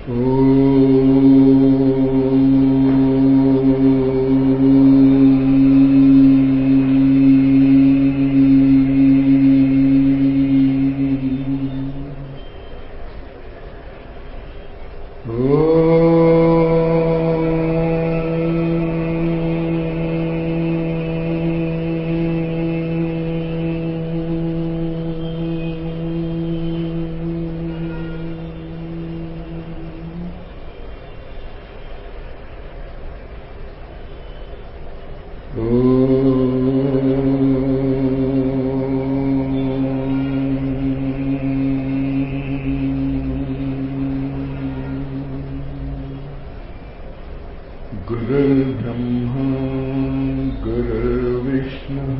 गुरुर्ब्रह्मा गुरुर्विष्णुः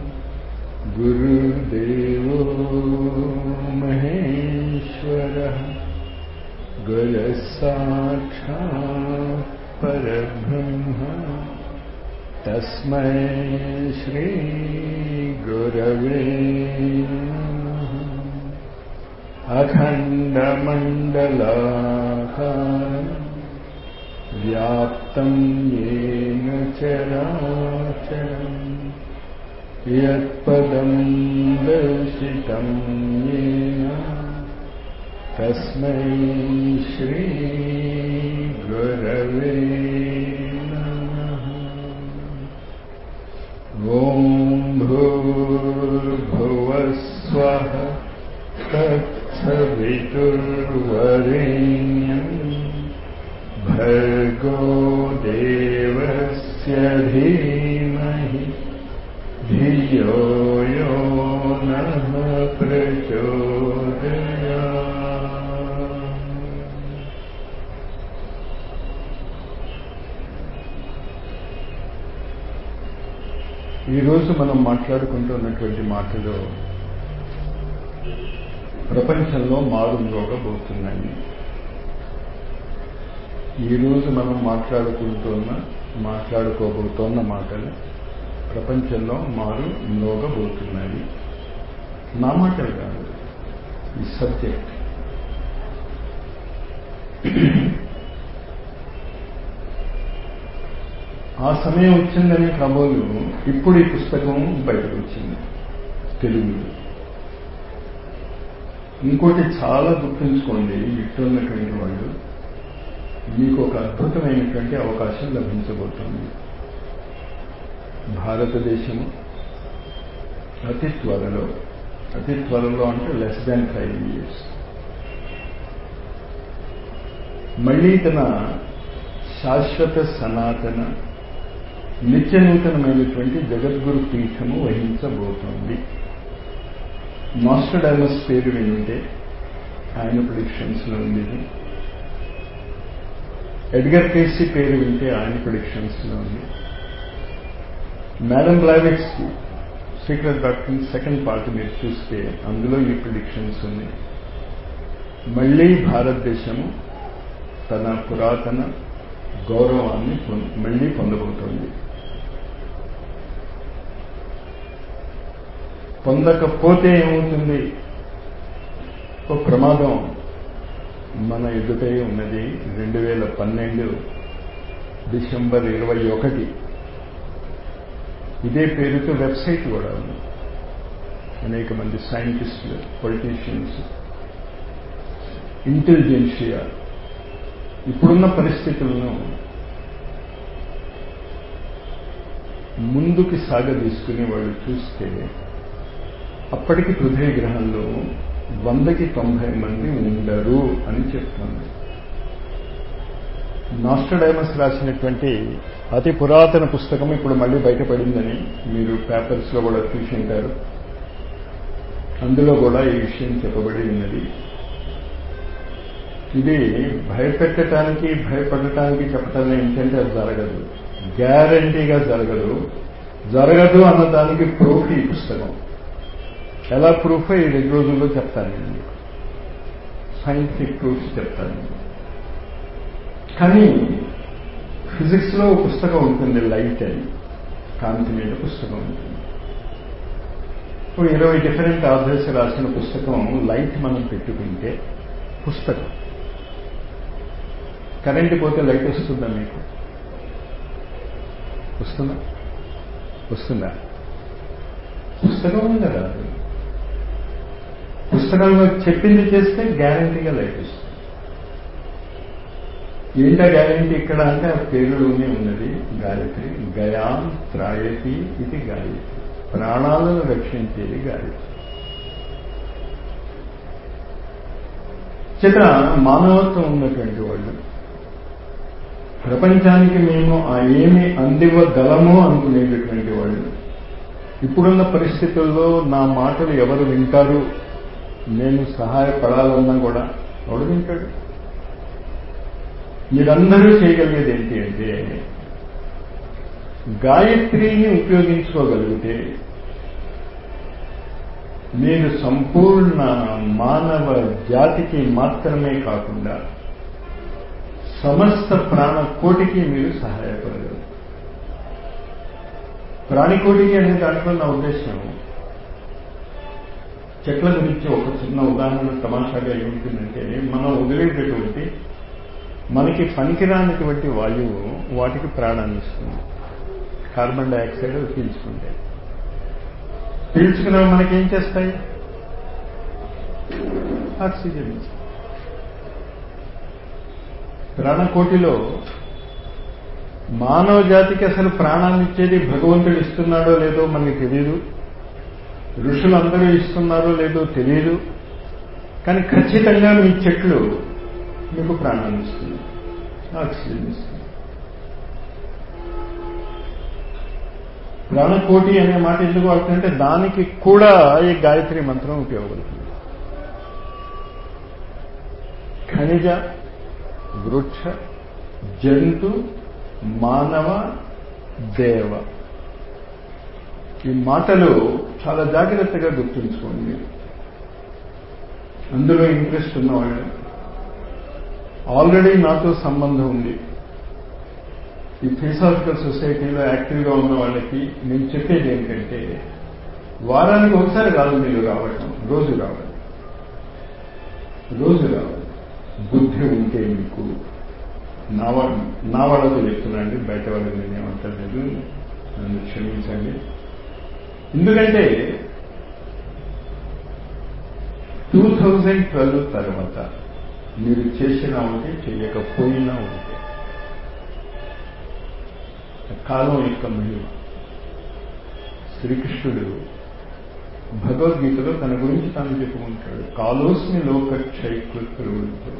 गुरुर्देवो महेश्वरः गुरः साक्षात् परब्रह्म तस्मै श्रीगुरवे नमः अखण्डमण्डलाकारम् व्याप्तं येन चराचरम् यत्पदं दर्शितं येन तस्मै श्रीगुरवे नमः ॐ भूर्भुवस्वः तत्सवितुर्वरेण्यम् भर्गो देवस्य धीमहि धियो यो नः प्रचोदयात् ఈరోజు మనం మాట్లాడుకుంటున్నటువంటి మాటలు ప్రపంచంలో మారుమోగబోతున్నాయి ఈరోజు మనం మాట్లాడుకుంటున్న మాట్లాడుకోబోతున్న మాటలు ప్రపంచంలో మారు మోగబోతున్నాయి నా మాటలు కాదు ఈ సబ్జెక్ట్ ఆ సమయం వచ్చిందనే కాబోలు ఇప్పుడు ఈ పుస్తకం బయటకు వచ్చింది తెలుగులో ఇంకోటి చాలా గుర్తుంచుకోండి ఇట్టున్నటువంటి వాళ్ళు మీకు ఒక అద్భుతమైనటువంటి అవకాశం లభించబోతోంది భారతదేశము అతి త్వరలో అతి త్వరలో అంటే లెస్ దాన్ ఫైవ్ ఇయర్స్ మళ్ళీ తన శాశ్వత సనాతన నిత్య నూతనమైనటువంటి జగద్గురు పీఠము వహించబోతోంది నాస్టడామస్ పేరు వింటే ఆయన ప్రిడిక్షన్స్లో ఉండేది ఎడ్గర్ కేసీ పేరు వింటే ఆయన ప్రిడిక్షన్స్లో ఉంది madam Blavatsky's secret doctrine second part మీరు చూస్తే అందులో ఈ ప్రిడిక్షన్స్ ఉంది మళ్ళీ భారతదేశము తన పురాతన గౌరవాన్ని మళ్ళీ పొందబోతోంది పొందకపోతే ఏమవుతుంది ఒక ప్రమాదం మన ఎదుటే ఉన్నది రెండు వేల పన్నెండు డిసెంబర్ ఇరవై ఒకటి ఇదే పేరుతో వెబ్సైట్ కూడా ఉంది అనేక మంది సైంటిస్టులు పొలిటీషియన్స్ ఇంటెలిజెన్షియా ఇప్పుడున్న పరిస్థితులను ముందుకి సాగదీసుకుని వాళ్ళు చూస్తే అప్పటికి పృథ్వీ గ్రహంలో వందకి తొంభై మంది ఉండరు అని చెప్తుంది నాస్టడైమస్ రాసినటువంటి అతి పురాతన పుస్తకం ఇప్పుడు మళ్ళీ బయటపడిందని మీరు పేపర్స్లో కూడా చూసి ఉంటారు అందులో కూడా ఈ విషయం చెప్పబడి ఉన్నది ఇది భయపెట్టడానికి భయపడటానికి చెప్పటం ఏంటంటే అది జరగదు గ్యారంటీగా జరగదు జరగదు అన్నదానికి ప్రూఫ్ ఈ పుస్తకం ఎలా ప్రూఫ్ ఈ రెండు రోజుల్లో చెప్తాను నేను మీకు సైంటిఫిక్ ప్రూఫ్స్ చెప్తాను కానీ ఫిజిక్స్లో పుస్తకం ఉంటుంది లైట్ అని కాంతి మీద పుస్తకం ఉంటుంది ఇప్పుడు ఇరవై డిఫరెంట్ ఆథర్స్ రాసిన పుస్తకం లైట్ మనం పెట్టుకుంటే పుస్తకం కరెంటు పోతే లైట్ వస్తుందా మీకు వస్తుందా వస్తుందా పుస్తకం ఉంది కదా పుస్తకంలో చెప్పింది చేస్తే గ్యారంటీగా లైట్ వస్తుంది ఏంటా గ్యారంటీ ఇక్కడ అంటే ఆ పేరులోనే ఉన్నది గాయత్రి గయాం త్రాయతి ఇది గాయత్రి ప్రాణాలను రక్షించేది గాయత్రి చేత మానవత్వం ఉన్నటువంటి వాళ్ళు ప్రపంచానికి మేము ఆ ఏమి అందివ్వగలమో అనుకునేటటువంటి వాళ్ళు ఇప్పుడున్న పరిస్థితుల్లో నా మాటలు ఎవరు వింటారు నేను సహాయపడాలన్నా కూడా ఎవడు వింటాడు మీరందరూ చేయగలిగేది ఏంటి అంటే గాయత్రిని ఉపయోగించుకోగలిగితే మీరు సంపూర్ణ మానవ జాతికి మాత్రమే కాకుండా సమస్త ప్రాణకోటికి మీరు సహాయపడగలరు ప్రాణికోటికి అనే దాంట్లో నా ఉద్దేశం చెట్ల గురించి ఒక చిన్న ఉదాహరణ తమాషాగా ఏముంటుందంటే మనం వదిలేటటువంటి మనకి పనికిరానటువంటి వాయువు వాటికి ప్రాణాన్ని ఇస్తుంది కార్బన్ డైఆక్సైడ్ పీల్చుకుంటాయి పీల్చుకున్నవి మనకేం చేస్తాయి ఆక్సిజన్ ప్రాణకోటిలో మానవ జాతికి అసలు ప్రాణాన్ని ఇచ్చేది భగవంతుడు ఇస్తున్నాడో లేదో మనకి తెలియదు ఋషులందరూ ఇస్తున్నారో లేదో తెలియదు కానీ ఖచ్చితంగా మీ చెట్లు మీకు ప్రాణాన్ని ఇస్తుంది ఆక్సిజన్ ఇస్తుంది ప్రాణకోటి అనే మాట ఎందుకు వాడుతుందంటే దానికి కూడా ఈ గాయత్రి మంత్రం ఉపయోగపడుతుంది ఖనిజ వృక్ష జంతు మానవ దేవ ఈ మాటలు చాలా జాగ్రత్తగా గుర్తుంచుకోండి అందులో ఇంట్రెస్ట్ ఉన్నవాళ్ళు ఆల్రెడీ నాతో సంబంధం ఉంది ఈ ఫిలాసాఫికల్ సొసైటీలో యాక్టివ్గా ఉన్న వాళ్ళకి నేను చెప్పేది ఏంటంటే వారానికి ఒకసారి కాదు మీరు రావటం రోజు రావాలి రోజు రావాలి బుద్ధి ఉంటే మీకు నా నా వాళ్ళతో చెప్తున్నాండి బయట వాళ్ళకి నేనేమంటలేదు నన్ను క్షమించండి ఎందుకంటే టూ థౌజండ్ ట్వెల్వ్ తర్వాత మీరు చేసినా ఉంటే చేయకపోయినా ఉంటే కాలం యొక్క మహిమ శ్రీకృష్ణుడు భగవద్గీతలో తన గురించి తాను చెప్పుకుంటాడు కాలోస్మి లోక క్షైకృతుడు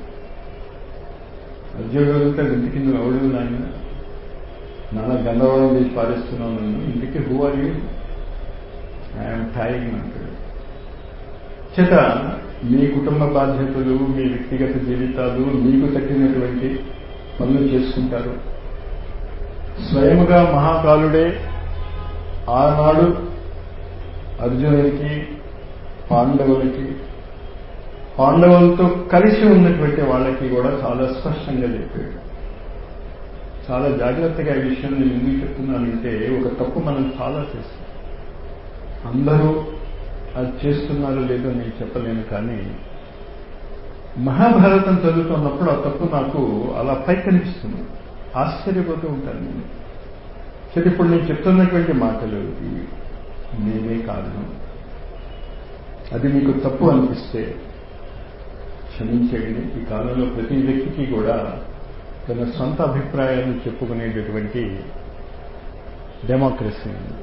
ఉద్యోగంతో ఇంటి కింద ఎవడు నాయన నాన్న గందరగోళం చేసి పాలిస్తున్నావు నన్ను ఇంటికి who are you I'm trying అంటాడు చేత మీ కుటుంబ బాధ్యతలు మీ వ్యక్తిగత జీవితాలు మీకు తగ్గినటువంటి పనులు చేసుకుంటారు స్వయముగా మహాకాలుడే ఆనాడు అర్జునుడికి పాండవులకి పాండవులతో కలిసి ఉన్నటువంటి వాళ్ళకి కూడా చాలా స్పష్టంగా చెప్పాడు చాలా జాగ్రత్తగా ఈ విషయం నేను ఎందుకు చెప్తున్నానంటే ఒక తప్పు మనం చాలా చేస్తాం అందరూ అది చేస్తున్నారో లేదో నేను చెప్పలేను కానీ మహాభారతం చదువుతున్నప్పుడు ఆ తప్పు నాకు అలా పై కనిపిస్తుంది ఆశ్చర్యపోతూ ఉంటాను నేను సరే ఇప్పుడు నేను చెప్తున్నటువంటి మాటలు నేనే కారణం అది మీకు తప్పు అనిపిస్తే క్షమించండి ఈ కాలంలో ప్రతి వ్యక్తికి కూడా తన సొంత అభిప్రాయాలు చెప్పుకునేటటువంటి డెమోక్రసీ ఉంది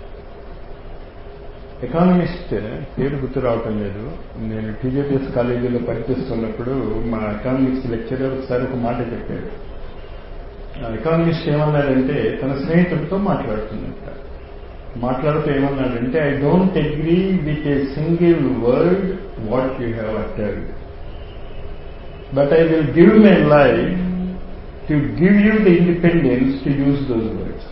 ఎకానమిస్ట్ పేరు గుర్తు రావటం లేదు నేను టీజేపీఎస్ కాలేజీలో పనిచేస్తున్నప్పుడు మా ఎకానమిక్స్ లెక్చరర్ ఒకసారి ఒక మాట చెప్పారు ఎకానమిస్ట్ ఏమన్నాడంటే తన స్నేహితుడితో మాట్లాడుతున్నట్ట మాట్లాడుతూ ఏమన్నాడంటే I don't agree with a single word what you have uttered but I will give my life to give you the independence to use those words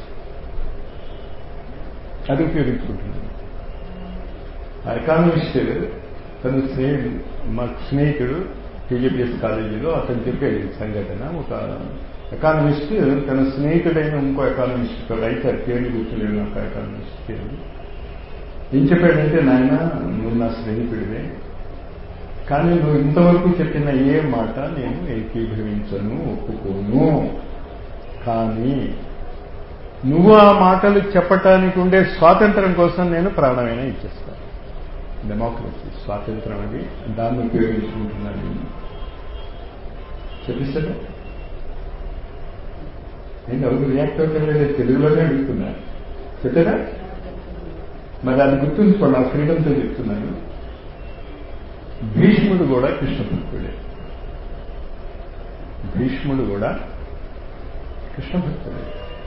అది ఉపయోగించుకుంటున్నాను ఆ ఎకానమిస్ట్ తన స్నేహితుడు మా స్నేహితుడు టీజీపీఎస్ కాలేజీలో అతను చెప్పాడు ఈ సంఘటన ఒక ఎకానమిస్ట్ తన స్నేహితుడైన ఇంకో ఎకానమిస్ట్ రైటర్ పేరు గుర్తులేను ఒక ఎకానమిస్ట్ పేరు ఏం చెప్పాడంటే నాయన నువ్వు నా స్నేహితుడివే కానీ నువ్వు ఇంతవరకు చెప్పిన ఏ మాట నేను ఏకీభవించను ఒప్పుకోను కానీ నువ్వు ఆ మాటలు చెప్పటానికి ఉండే స్వాతంత్రం కోసం నేను ప్రాణమైనా ఇచ్చేస్తాను డెమోక్రసీ స్వాతంత్రం అది దాన్ని ఉపయోగించుకుంటున్నాను నేను చెప్పిస్తాను నేను ఎవరు రియాక్ట్ అవుతారు తెలుగులోనే అడుగుతున్నా చెప్పారా మరి అది గుర్తుంచుకోండి ఆ ఫ్రీడంతో చెప్తున్నాను భీష్ముడు కూడా కృష్ణ భక్తుడే భీష్ముడు కూడా కృష్ణ భక్తుడే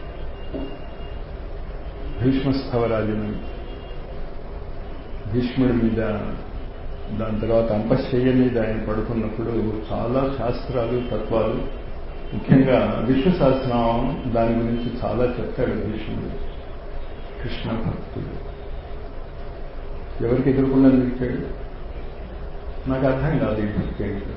భీష్మస్థవరాజును భీష్ముడి మీద దాని తర్వాత అంపశయ్య మీద ఆయన పడుకున్నప్పుడు చాలా శాస్త్రాలు తత్వాలు ముఖ్యంగా విశ్వశాస్త్రం దాని గురించి చాలా చెప్తాడు భీష్ముడు కృష్ణ భక్తుడు ఎవరికి ఎదుర్కొన్నా నిలిచాడు నాకు అర్థం కాదు ఈ భక్తి ఏంటో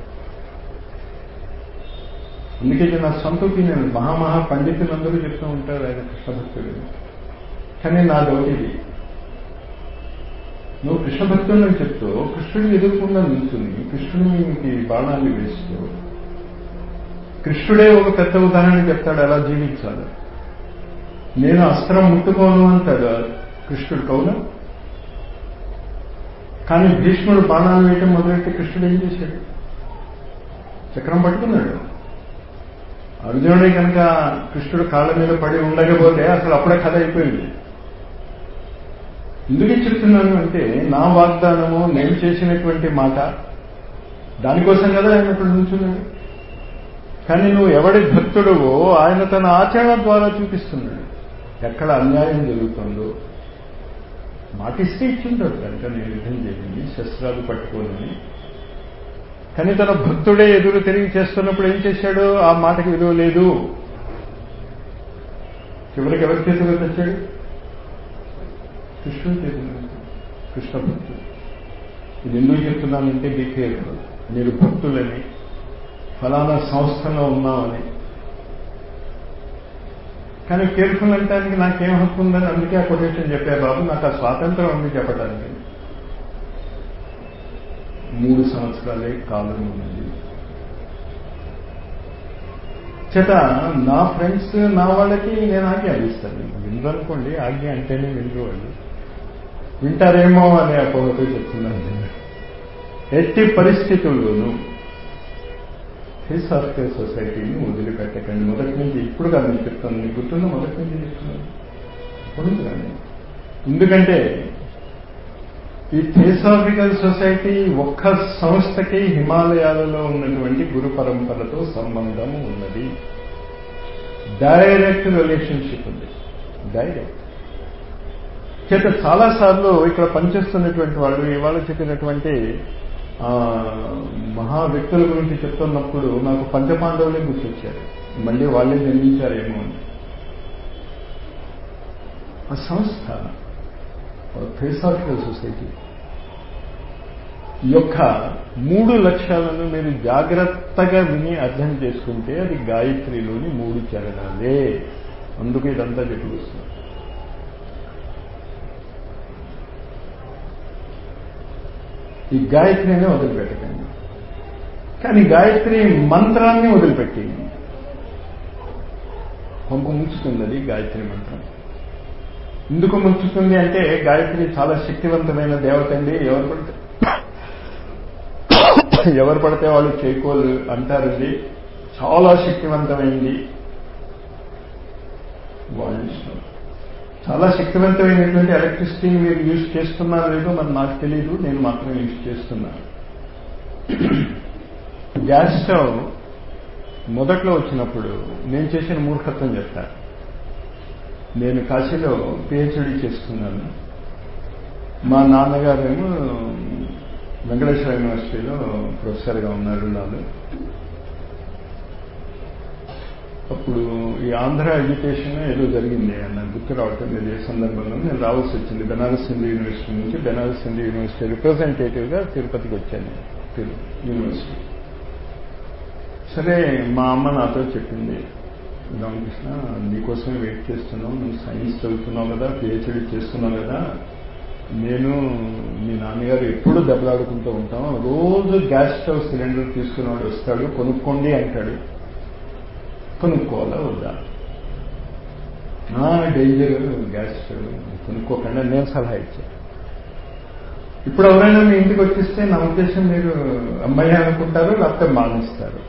అందుకే ఇది నా సొంత ఒపీనియన్ మహామహా పండితులందరూ చెప్తూ ఉంటారు ఆయన కృష్ణ భక్తుడు కానీ నా డౌట్ ఇది నువ్వు కృష్ణ భక్తుడు అని చెప్తూ కృష్ణుడిని ఎదుర్కొన్నా నిల్చుని కృష్ణునికి బాణాలు వేస్తూ కృష్ణుడే ఒక పెద్ద ఉదాహరణ చెప్తాడు ఎలా జీవించాలి నేను అస్త్రం ముట్టుకోను అంటాడు కృష్ణుడు కౌన కానీ భీష్ముడు బాణాలు వేయటం మొదలెట్టి కృష్ణుడు ఏం చేశాడు చక్రం పట్టుకున్నాడు అర్జునుడే కనుక కృష్ణుడు కాళ్ళ మీద పడి ఉండకపోతే అసలు అప్పుడే కథ అయిపోయింది ఎందుకు చెప్తున్నాను అంటే నా వాగ్దానము నేను చేసినటువంటి మాట దానికోసం కదా ఆయన అక్కడ నుంచున్నాడు కానీ నువ్వు ఎవడి భక్తుడువో ఆయన తన ఆచరణ ద్వారా చూపిస్తున్నాడు ఎక్కడ అన్యాయం జరుగుతుందో మాటిస్తే ఇచ్చింటాడు కనుక నేను యుద్ధం చేయండి శస్త్రాలు పట్టుకోనని కానీ తన భక్తుడే ఎదురు తిరిగి చేస్తున్నప్పుడు ఏం చేశాడు ఆ మాటకి విలువ లేదు చివరికి ఎవరి చేతిలో తెచ్చాడు కృష్ణుడి చేతిలో కృష్ణ భక్తుడు ఇది ఎందుకు చెప్తున్నానంటే బీ కేర్ఫుల్ మీరు భక్తులని ఫలానా సంస్థలో ఉన్నామని కానీ కేర్ఫుల్ అంటానికి నాకేం హక్కు ఉందని అందుకే ఆ కొటేషన్ చెప్పా బాబు నాకు ఆ స్వాతంత్రం ఉంది చెప్పడానికి మూడు సంవత్సరాలే కాలం ఉంది చేత నా ఫ్రెండ్స్ నా వాళ్ళకి నేను ఆజ్ఞ అందిస్తాను వినరు అనుకోండి ఆజ్ఞ అంటేనే వినరు వాళ్ళు వింటారేమో అనే అపోహతో చెప్తున్నాను నేను ఎట్టి పరిస్థితుల్లోనూ హిస్టారికల్ సొసైటీని వదిలిపెట్టకండి మొదటి నుంచి ఇప్పుడు కాదు నేను చెప్తాను మీకు గుర్తుందో మొదటి నుంచి చెప్తున్నాను ఇప్పుడు కానీ ఎందుకంటే ఈ థియోసాఫికల్ సొసైటీ ఒక్క సంస్థకి హిమాలయాలలో ఉన్నటువంటి గురు పరంపరతో సంబంధం ఉన్నది డైరెక్ట్ రిలేషన్షిప్ ఉంది డైరెక్ట్ చేత చాలాసార్లు ఇక్కడ పనిచేస్తున్నటువంటి వాళ్ళు ఇవాళ చెప్పినటువంటి మహా వ్యక్తుల గురించి చెప్తున్నప్పుడు నాకు పంచపాండవులే గుర్తొచ్చారు మళ్ళీ వాళ్ళే జన్మించారేమో అని ఆ సంస్థ థియోసాఫికల్ సొసైటీ యొక్క మూడు లక్ష్యాలను మీరు జాగ్రత్తగా విని అర్థం చేసుకుంటే అది గాయత్రిలోని మూడు చరణాలే అందుకు ఇదంతా చెప్పుకొస్తుంది ఈ గాయత్రినే వదిలిపెట్టకండి కానీ గాయత్రి మంత్రాన్ని వదిలిపెట్టి కొంప ముంచుతుంది అది గాయత్రి మంత్రం ఎందుకు ముంచుతుంది అంటే గాయత్రి చాలా శక్తివంతమైన దేవత అండి ఎవరు పడితే ఎవరు పడితే వాళ్ళు చేకోలు అంటారండి చాలా శక్తివంతమైంది వాళ్ళు ఇష్టం చాలా శక్తివంతమైనటువంటి ఎలక్ట్రిసిటీని మీరు యూజ్ చేస్తున్నారో లేదో మరి నాకు తెలియదు నేను మాత్రం యూజ్ చేస్తున్నాను గ్యాస్ స్టవ్ మొదట్లో వచ్చినప్పుడు నేను చేసిన మూర్ఖత్వం చెప్తా నేను కాశీలో పిహెచ్డి చేస్తున్నాను మా నాన్నగారేమో వెంకటేశ్వర యూనివర్సిటీలో ప్రొఫెసర్గా ఉన్నారు నాలు అప్పుడు ఈ ఆంధ్ర ఎడ్యుకేషన్ ఏదో జరిగింది నాకు గుర్తు రావటం లేదు ఏ సందర్భంలో నేను రావాల్సి వచ్చింది బెనారస్ హిందూ యూనివర్సిటీ నుంచి బెనారస్ హిందూ యూనివర్సిటీ రిప్రజెంటేటివ్గా తిరుపతికి వచ్చాను యూనివర్సిటీ సరే మా అమ్మ నాతో చెప్పింది రామకృష్ణ నీకోసమే వెయిట్ చేస్తున్నావు నువ్వు సైన్స్ చదువుతున్నావు కదా పిహెచ్డీ చేస్తున్నావు కదా నేను మీ నాన్న నాన్నగారు ఎప్పుడు దెబ్బలాడుకుంటూ ఉంటాం రోజు గ్యాస్ స్టవ్ సిలిండర్ తీసుకునేవాడు వస్తాడు కొనుక్కోండి అంటాడు కొనుక్కోవాలా వద్దా డేంజర్ గ్యాస్ స్టవ్ కొనుక్కోకుండా నేను సలహా ఇచ్చాను ఇప్పుడు ఎవరైనా మీ ఇంటికి వచ్చేస్తే నా ఉద్దేశం మీరు అమ్మాయి అనుకుంటారు లేకపోతే మానేస్తారు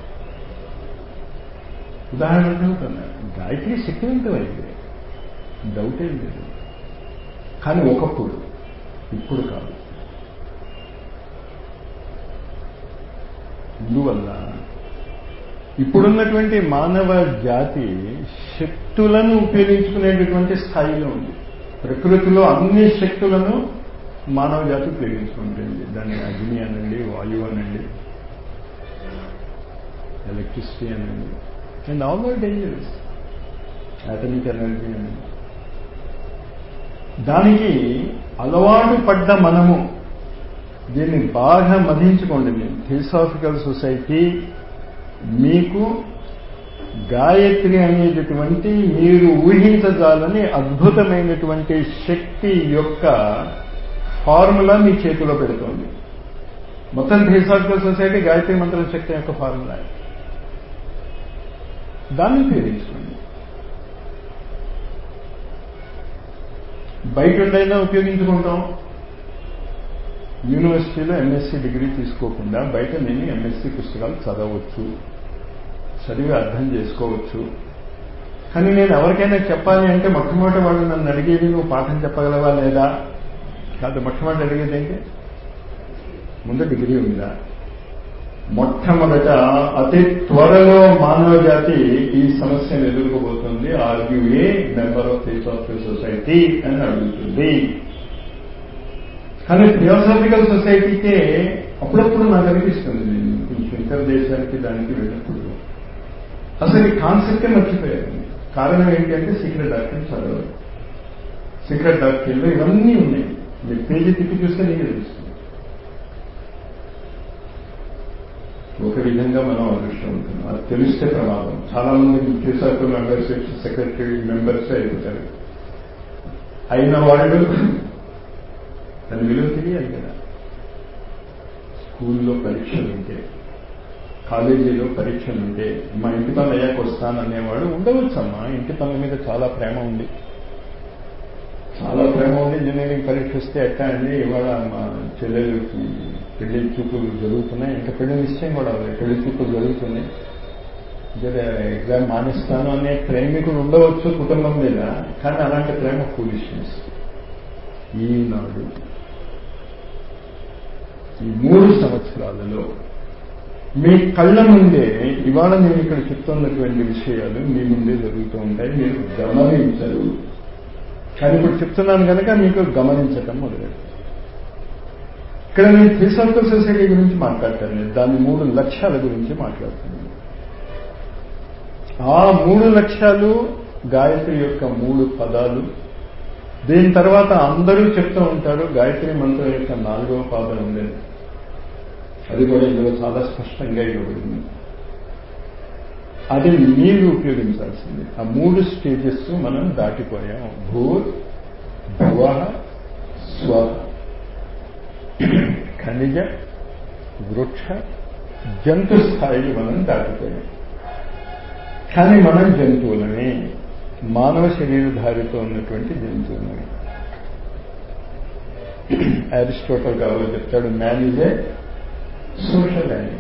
ఉదాహరణ చెబుతున్నా గాయత్రి శక్తివంతమైంది డౌట్ ఏం లేదు కానీ ఒకప్పుడు ఇప్పుడు కాదు ఇందువల్ల ఇప్పుడున్నటువంటి మానవ జాతి శక్తులను ఉపయోగించుకునేటటువంటి స్థాయిలో ఉంది ప్రకృతిలో అన్ని శక్తులను మానవ జాతి ఉపయోగించుకుంటుంది దాన్ని అగ్ని అనండి వాయువు అనండి ఎలక్ట్రిసిటీ అనండి and all are dangerous atomic energy అనండి దానికి అలవాటు పడ్డ మనము దీన్ని బాగా మదించుకోండి మీరు థియోసాఫికల్ సొసైటీ మీకు గాయత్రి అనేటటువంటి మీరు ఊహించజాలని అద్భుతమైనటువంటి శక్తి యొక్క ఫార్ములా మీ చేతిలో పెడుతోంది మొత్తం థియోసాఫికల్ సొసైటీ గాయత్రి మంత్రం శక్తి యొక్క ఫార్ములా దాన్ని ఉపయోగించుకోండి బయట ఉండైనా ఉపయోగించుకుంటాం యూనివర్సిటీలో ఎంఎస్సీ డిగ్రీ తీసుకోకుండా బయట నేను ఎంఎస్సీ పుస్తకాలు చదవచ్చు చదివి అర్థం చేసుకోవచ్చు కానీ నేను ఎవరికైనా చెప్పాలి అంటే మొట్టమొదటి వాడు నన్ను అడిగేది నువ్వు పాఠం చెప్పగలవా లేదా కాదు మొట్టమొదటి అడిగేది ఏంటి ముందు డిగ్రీ ఉందా మొట్టమొదట అతి త్వరలో మానవ జాతి ఈ సమస్యను ఎదుర్కోబోతుంది are you a member of theosophical society అని అడుగుతుంది కానీ థియోసాఫికల్ సొసైటీకే అప్పుడప్పుడు నాకు అనిపిస్తుంది నేను కొంచెం ఇతర దేశానికి దానికి వెళ్ళినప్పుడు అసలు ఈ కాన్సెప్టే మర్చిపోయాను కారణం ఏంటంటే సీక్రెట్ డాక్టర్ చదవదు సీక్రెట్ డాక్టర్లో ఇవన్నీ ఉన్నాయి మీరు పేజీ తిప్పి చూస్తే నీకు తెలుస్తుంది ఒక విధంగా మనం అదృష్టవంతున్నాం అది తెలిస్తే ప్రమాదం చాలా మంది థియోసాఫికల్ మెంబర్స్ సెక్రటరీ మెంబర్స్ అయిపోతారు అయిన వాళ్ళు దాని విలువ తెలియాలి కదా స్కూల్లో పరీక్షలు ఉంటే కాలేజీలో పరీక్షలు ఉంటే మా ఇంటి పనులు అయ్యాక వస్తాననేవాడు ఉండవచ్చమ్మా ఇంటి పనుల మీద చాలా ప్రేమ ఉంది చాలా ప్రేమ ఉంది ఇంజనీరింగ్ పరీక్ష వస్తే ఎట్టా అండి ఇవాళ మా చెల్లెలకి పెళ్లి చూపులు జరుగుతున్నాయి ఇంకా పెళ్లి నిశ్చయం కూడా అవ్వలేదు పెళ్లి చూపులు జరుగుతున్నాయి ఎగ్జామ్ మానేస్తాను అనే ప్రేమికుడు ఉండవచ్చు కుటుంబం మీద కానీ అలాంటి ప్రేమ ఫూలిష్నెస్ ఈనాడు ఈ మూడు సంవత్సరాలలో మీ కళ్ళ ముందే ఇవాళ నేను ఇక్కడ చెప్తున్నటువంటి విషయాలు మీ ముందే జరుగుతూ ఉంటాయి మీరు గమనించరు కానీ ఇప్పుడు చెప్తున్నాను కనుక మీకు గమనించటం మొదలెడు ఇక్కడ నేను థియోసాఫికల్ సొసైటీ గురించి మాట్లాడతాను నేను దాని మూడు లక్ష్యాల గురించి మాట్లాడుతున్నాను ఆ మూడు లక్ష్యాలు గాయత్రి యొక్క మూడు పదాలు దీని తర్వాత అందరూ చెప్తూ ఉంటారు గాయత్రి మంత్రం యొక్క నాలుగవ పాదం ఉండేది అది కూడా ఇందులో చాలా స్పష్టంగా ఇవ్వబడింది అది మీరు ఉపయోగించాల్సింది ఆ మూడు స్టేజెస్ మనం దాటిపోయాం భూర్ భువ స్వ ఖనిజ వృక్ష జంతు స్థాయి మనం దాటిపోయాం కానీ మనం జంతువులమే మానవ శరీరధారితో ఉన్నటువంటి జంతువులమే అరిస్టోటల్ కావాలి చెప్తాడు man is a social animal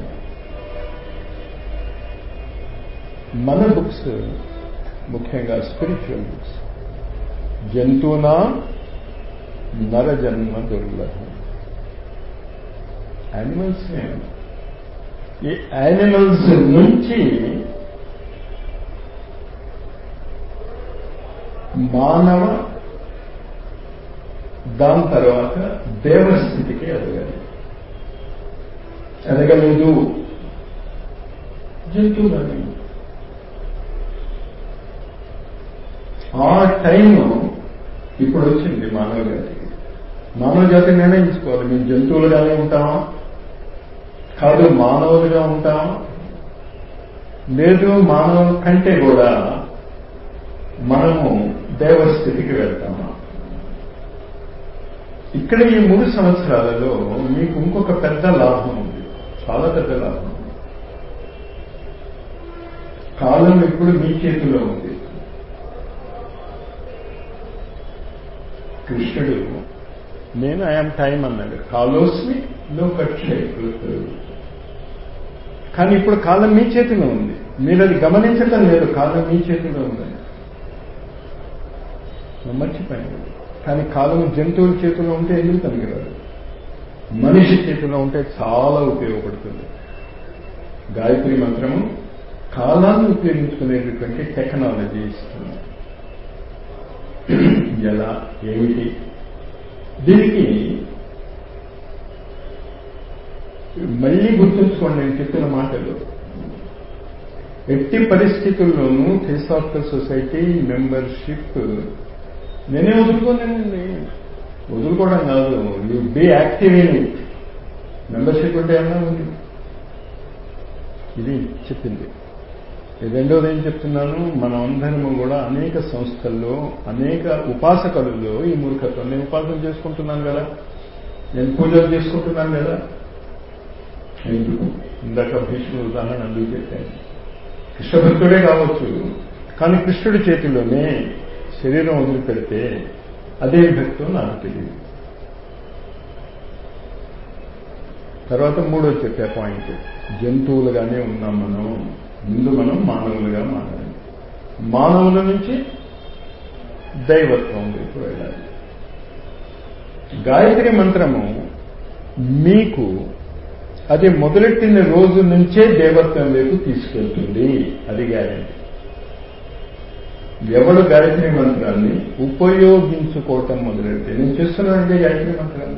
మన బుక్స్ ముఖ్యంగా స్పిరిచువల్ బుక్స్ జంతువునా నరజన్మ దుర్లభం యానిమల్స్ ఈ యానిమల్స్ నుంచి మానవ దాని తర్వాత దేవస్థితికి ఎదగాలి ఎదగలేదు జంతువులని ఆ టైం ఇప్పుడు వచ్చింది మానవ జాతికి మానవ జాతి నిర్ణయించుకోవాలి మేము జంతువులుగానే ఉంటామా కాదు మానవులుగా ఉంటామా లేదు మానవుల కంటే కూడా మనము దేవస్థితికి వెళ్తామా ఇక్కడ ఈ మూడు సంవత్సరాలలో మీకు ఇంకొక పెద్ద లాభం ఉంది చాలా పెద్ద లాభం కాలం ఇప్పుడు మీ చేతిలో ఉంది కృష్ణుడు నేను ఐఎమ్ టైం అన్నాడు కాలోస్మి లో కక్ష కానీ ఇప్పుడు కాలం మీ చేతిలో ఉంది మీరు అది గమనించటం లేదు కాలం మీ చేతిలో ఉంది మర్చిపోయింది కానీ కాలం జంతువుల చేతిలో ఉంటే ఎందుకు పనికిరాదు మనిషి చేతిలో ఉంటే చాలా ఉపయోగపడుతుంది గాయత్రి మంత్రము కాలాన్ని ఉపయోగించుకునేటటువంటి టెక్నాలజీ ఇస్తుంది ఎలా ఏమిటి దీనికి మళ్ళీ గుర్తుంచుకోండి నేను చెప్పిన మాటలు ఎట్టి పరిస్థితుల్లోనూ థియోసాఫికల్ సొసైటీ మెంబర్షిప్ నేనే వదులుకోలేనండి వదులుకోవడం కాదు you be active in it membership ఉంటే ఏమన్నా ఉంది ఇది చెప్పింది రెండోది ఏం చెప్తున్నాను మనం అందరము కూడా అనేక సంస్థల్లో అనేక ఉపాసకులలో ఈ మూర్ఖత్వం నేను ఉపాసన చేసుకుంటున్నాను కదా నేను పూజలు చేసుకుంటున్నాను కదా ఎందుకు ఇందాక భీష్ముడు ఉదాహరణ అందుకు చెప్పాను కృష్ణభక్తుడే కావచ్చు కానీ కృష్ణుడి చేతిలోనే శరీరం వదిలిపెడితే అదే భక్తో నాకు తెలియదు తర్వాత మూడో చెప్పే పాయింట్ జంతువులుగానే ఉన్నాం మనం ముందు మనం మానవులుగా మారాలి మానవుల నుంచి దైవత్వం వైపు వెళ్ళాలి గాయత్రి మంత్రము మీకు అది మొదలెట్టిన రోజు నుంచే దేవత్వం వైపు తీసుకెళ్తుంది అది గ్యారెంటీ ఎవడు గాయత్రి మంత్రాన్ని ఉపయోగించుకోవటం మొదలెడితే నేను చేస్తున్నానండి గాయత్రి మంత్రాన్ని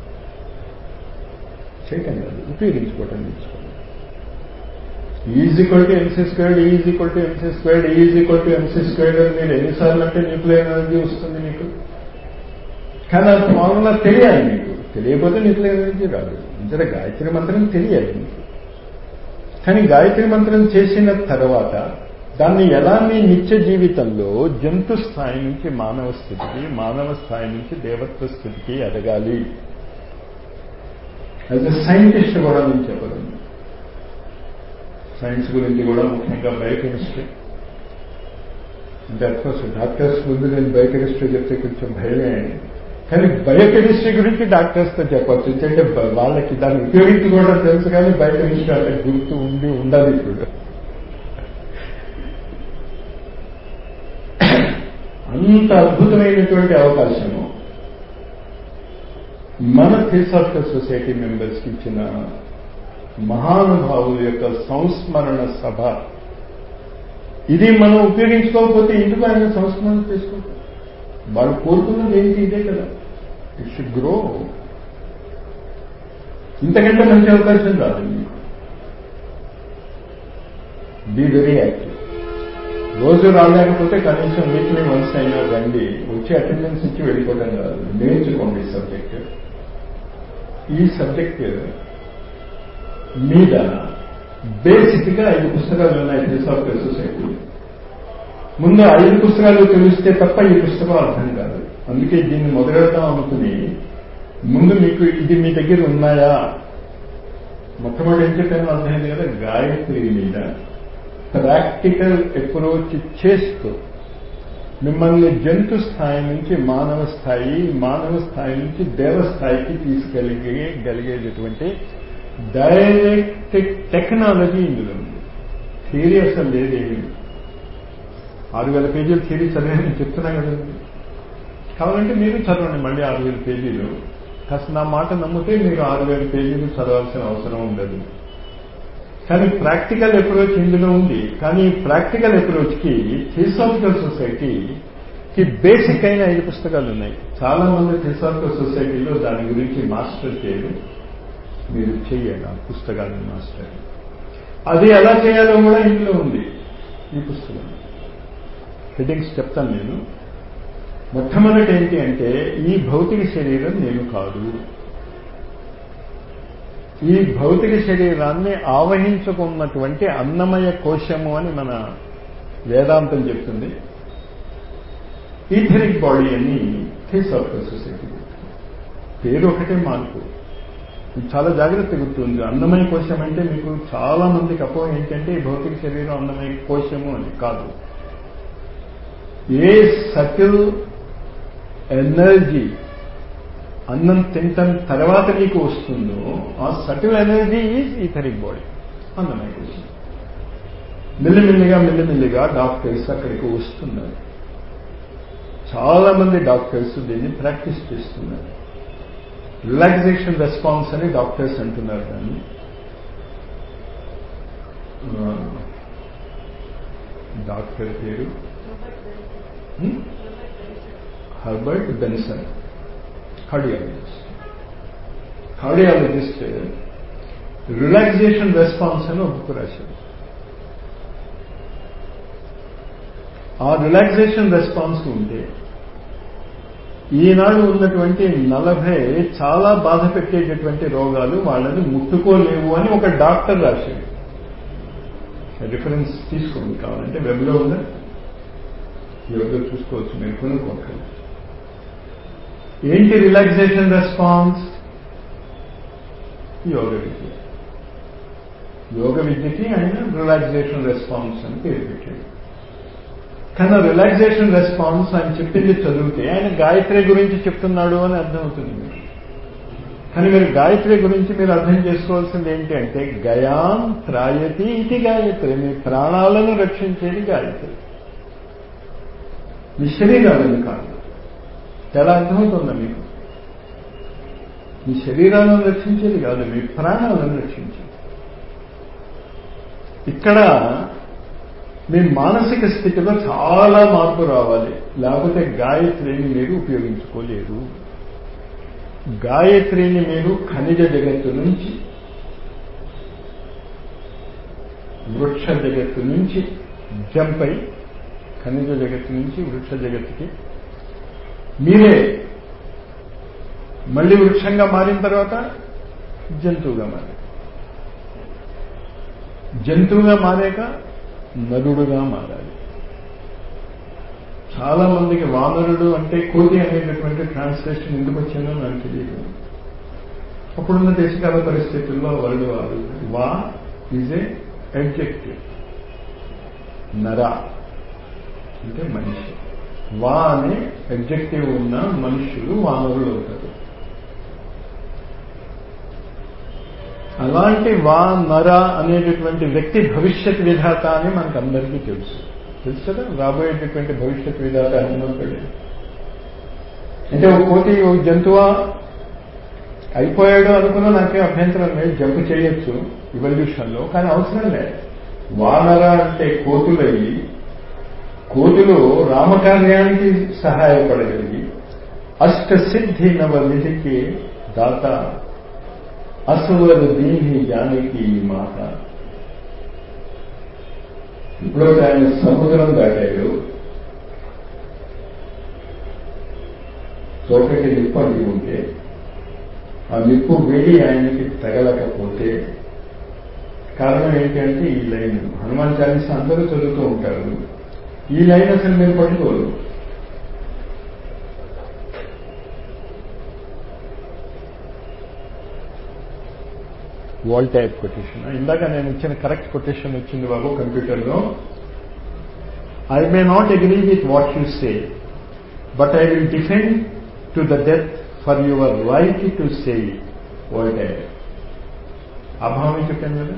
చేయటం కాదు ఉపయోగించుకోవటం నేర్చుకోండి is equal to MC squared is equal to MC squared is equal to MC squared అని మీరు ఎన్నిసార్లు అంటే న్యూక్లియర్ ఎనర్జీ వస్తుంది మీకు కానీ అది ఫార్ములా తెలియాలి మీకు తెలియకపోతే న్యూక్లియర్ ఎనర్జీ రాదు ఇంతట గాయత్రి మంత్రం తెలియాలి మీకు కానీ గాయత్రి మంత్రం చేసిన తర్వాత దాన్ని ఎలా మీ నిత్య జీవితంలో జంతు స్థాయి నుంచి మానవ స్థితికి మానవ స్థాయి నుంచి దేవత్వ స్థితికి ఎదగాలి యాజ్ ఎ సైంటిస్ట్ కూడా నేను చెప్పగలను సైన్స్ గురించి కూడా ముఖ్యంగా బయోకెమిస్ట్రీ అంటే అఫ్కోర్స్ డాక్టర్స్ ముందు నేను బయోకెమిస్ట్రీ చెప్తే కొంచెం భయమే కానీ బయోకెమిస్ట్రీ గురించి డాక్టర్స్తో చెప్పచ్చు ఎందుకంటే వాళ్ళకి దాన్ని ఉపయోగించుకోవడం తెలుసు కానీ బయోకెమిస్ట్రీ అంటే గుర్తు ఉండి ఉండాలి ఇప్పుడు అంత అద్భుతమైనటువంటి అవకాశము మన థియోసాఫికల్ సొసైటీ మెంబర్స్కి ఇచ్చిన మహానుభావుల యొక్క సంస్మరణ సభ ఇది మనం ఉపయోగించుకోకపోతే ఎందుకు ఆయన సంస్మరణ చేసుకుంటాం వాళ్ళు కోరుకున్నది ఏంటి ఇదే కదా ఇట్ షుడ్ గ్రో ఇంతకంటే మంచి అవకాశం రాదు మీకు బీ వెరీ యాక్టివ్ రోజు రాలేకపోతే కనీసం వీక్లీ వన్స్ అయినా రండి వచ్చి అటెండెన్స్ ఇచ్చి వెళ్ళిపోవడం కాదు నేర్చుకోండి ఈ సబ్జెక్ట్ ఈ సబ్జెక్ట్ మీద బేసిక్ గా ఐదు పుస్తకాలు ఉన్నాయి థియోసాఫికల్ సొసైటీ ముందు ఐదు పుస్తకాలు తెలిస్తే తప్ప ఈ పుస్తకం అర్థం కాదు అందుకే దీన్ని మొదలెడదాం అనుకుని ముందు మీకు ఇది మీ దగ్గర ఉన్నాయా మొట్టమొదటి ఏం చెప్పాను అర్థమైంది కదా గాయత్రి మీద ప్రాక్టికల్ అప్రోచ్ చేస్తూ మిమ్మల్ని జంతు స్థాయి నుంచి మానవ స్థాయి మానవ స్థాయి నుంచి దేవస్థాయికి తీసుకెళ్ళగే గలిగేటటువంటి డైరెక్ట్ టెక్నాలజీ ఇందులో ఉంది థియరీ అసలు లేదేమి ఆరు వేల పేజీలు థియరీ చదివాను నేను చెప్తున్నా కదండి కావాలంటే మీరు చదవండి మళ్ళీ ఆరు వేల పేజీలు కాస్త నా మాట నమ్మితే మీరు ఆరు వేల పేజీలు చదవాల్సిన అవసరం ఉండదు కానీ ప్రాక్టికల్ అప్రోచ్ ఇందులో ఉంది కానీ ప్రాక్టికల్ అప్రోచ్కి థియోసాఫికల్ సొసైటీకి బేసిక్ అయిన ఐదు పుస్తకాలు ఉన్నాయి చాలా మంది థియోసాఫికల్ సొసైటీలో దాని గురించి మాస్టర్ చేయరు మీరు చెయ్యాలి ఆ పుస్తకాన్ని మాస్టర్ అది ఎలా చేయాలో కూడా ఇందులో ఉంది ఈ పుస్తకం హెడ్డింగ్స్ చెప్తాను నేను మొట్టమొదటి ఏంటి అంటే ఈ భౌతిక శరీరం నేను కాదు ఈ భౌతిక శరీరాన్ని ఆవహించుకున్నటువంటి అన్నమయ కోశము అని మన వేదాంతం చెప్తుంది ఈథరిక్ బాడీ అని థియోసాఫికల్ సొసైటీ పేరు ఒకటే మార్పు ఇది చాలా జాగ్రత్త గుర్తుంది అన్నమయ కోశం అంటే మీకు చాలా మందికి అపోహ ఏంటంటే ఈ భౌతిక శరీరం అన్నమయ కోశము అని కాదు ఏ సటిల్ ఎనర్జీ అన్నం తింటం తర్వాత నీకు వస్తుందో ఆ subtle energy is etheric body అన్నమయ కోశం మెల్లిమెల్లిగా మెల్లిమెల్లిగా డాక్టర్స్ అక్కడికి వస్తున్నారు చాలా మంది డాక్టర్స్ దీన్ని ప్రాక్టీస్ చేస్తున్నారు రిలాక్సేషన్ రెస్పాన్స్ అని డాక్టర్స్ అంటున్నారు దాన్ని డాక్టర్ పేరు Herbert Benson cardiologist cardiologist relaxation response అని ఒక బుక్ రాశారు ఆ రిలాక్సేషన్ రెస్పాన్స్ ఉంటే ఈనాడు ఉన్నటువంటి నలభై చాలా బాధ పెట్టేటటువంటి రోగాలు వాళ్ళని ముట్టుకోలేవు అని ఒక డాక్టర్ రాశాడు రిఫరెన్స్ తీసుకోండి కావాలంటే వెబ్లో ఉందా ఎవరితో చూసుకోవచ్చు మీరు కొనుక్కోకండి ఏంటి రిలాక్సేషన్ రెస్పాన్స్ యోగ విద్య యోగ విద్యకి ఆయన రిలాక్సేషన్ రెస్పాన్స్ అని పేరు పెట్టాడు కానీ రిలాక్సేషన్ రెస్పాన్స్ ఆయన చెప్పింది చదివితే ఆయన గాయత్రి గురించి చెప్తున్నాడు అని అర్థమవుతుంది మీకు కానీ మీరు గాయత్రి గురించి మీరు అర్థం చేసుకోవాల్సింది ఏంటి అంటే గయాం త్రాయతి ఇది గాయత్రి మీ ప్రాణాలను రక్షించేది గాయత్రి మీ శరీరాలను కాదు ఎలా అర్థమవుతుందా మీకు మీ శరీరాలను రక్షించేది కాదు మీ ప్రాణాలను రక్షించేది ఇక్కడ మీ మానసిక స్థితిలో చాలా మార్పు రావాలి లేకపోతే గాయత్రిని మీరు ఉపయోగించుకోలేరు గాయత్రిని మీరు ఖనిజ జగత్తు నుంచి వృక్ష జగత్తు నుంచి జంప్ అయి ఖనిజ జగత్తు నుంచి వృక్ష జగత్తుకి మీరే మళ్ళీ వృక్షంగా మారిన తర్వాత జంతువుగా మారే జంతువుగా మారాక నరుడుగా మారాలి చాలా మందికి వానరుడు అంటే కోతి అనేటటువంటి ట్రాన్స్లేషన్ ఎందుకు వచ్చిందో నాకు తెలియదు అప్పుడున్న దేశకాల పరిస్థితుల్లో వరడు వారు వా ఈజ్ ఏ అడ్జెక్టివ్ నర అంటే మనిషి వా అనే అడ్జెక్టివ్ ఉన్న మనుషులు వానరులు అవుతారు అలాంటి వా నర అనేటటువంటి వ్యక్తి భవిష్యత్ విధాత అని మనకు అందరికీ తెలుసు తెలుసు కదా రాబోయేటటువంటి భవిష్యత్ విధాత హనుమంతుడే అంటే ఒక కోతి ఒక జంతువా అయిపోయాడు అనుకున్నా నాకేం అభ్యంతరం లేదు జంప్ చేయొచ్చు ఇవల్యూషన్లో కానీ అవసరం లేదు వానర అంటే కోతులయ్యి కోతులు రామకార్యానికి సహాయపడగలిగి అష్టసిద్ధి నవ నిధికి దాత అసువరు దీని జానకి మాట ఇప్పుడు ఆయన సముద్రం దాటాడు చోటకి నిప్పు అంటి ఉంటే ఆ నిప్పు వేడి ఆయనకి తగలకపోతే కారణం ఏంటంటే ఈ లైన్ హనుమాన్ చాలీస అందరూ చదువుతూ ఉంటారు ఈ లైన్ అసలు మీరు పట్టుకోరు వాల్ టైప్ కొటేషన్ ఇందాక నేను ఇచ్చిన కరెక్ట్ కొటేషన్ వచ్చింది బాబు కంప్యూటర్లో I may not agree with what you say but I will defend to the death for your right to say Voltaire అభావం చెప్పాను కదా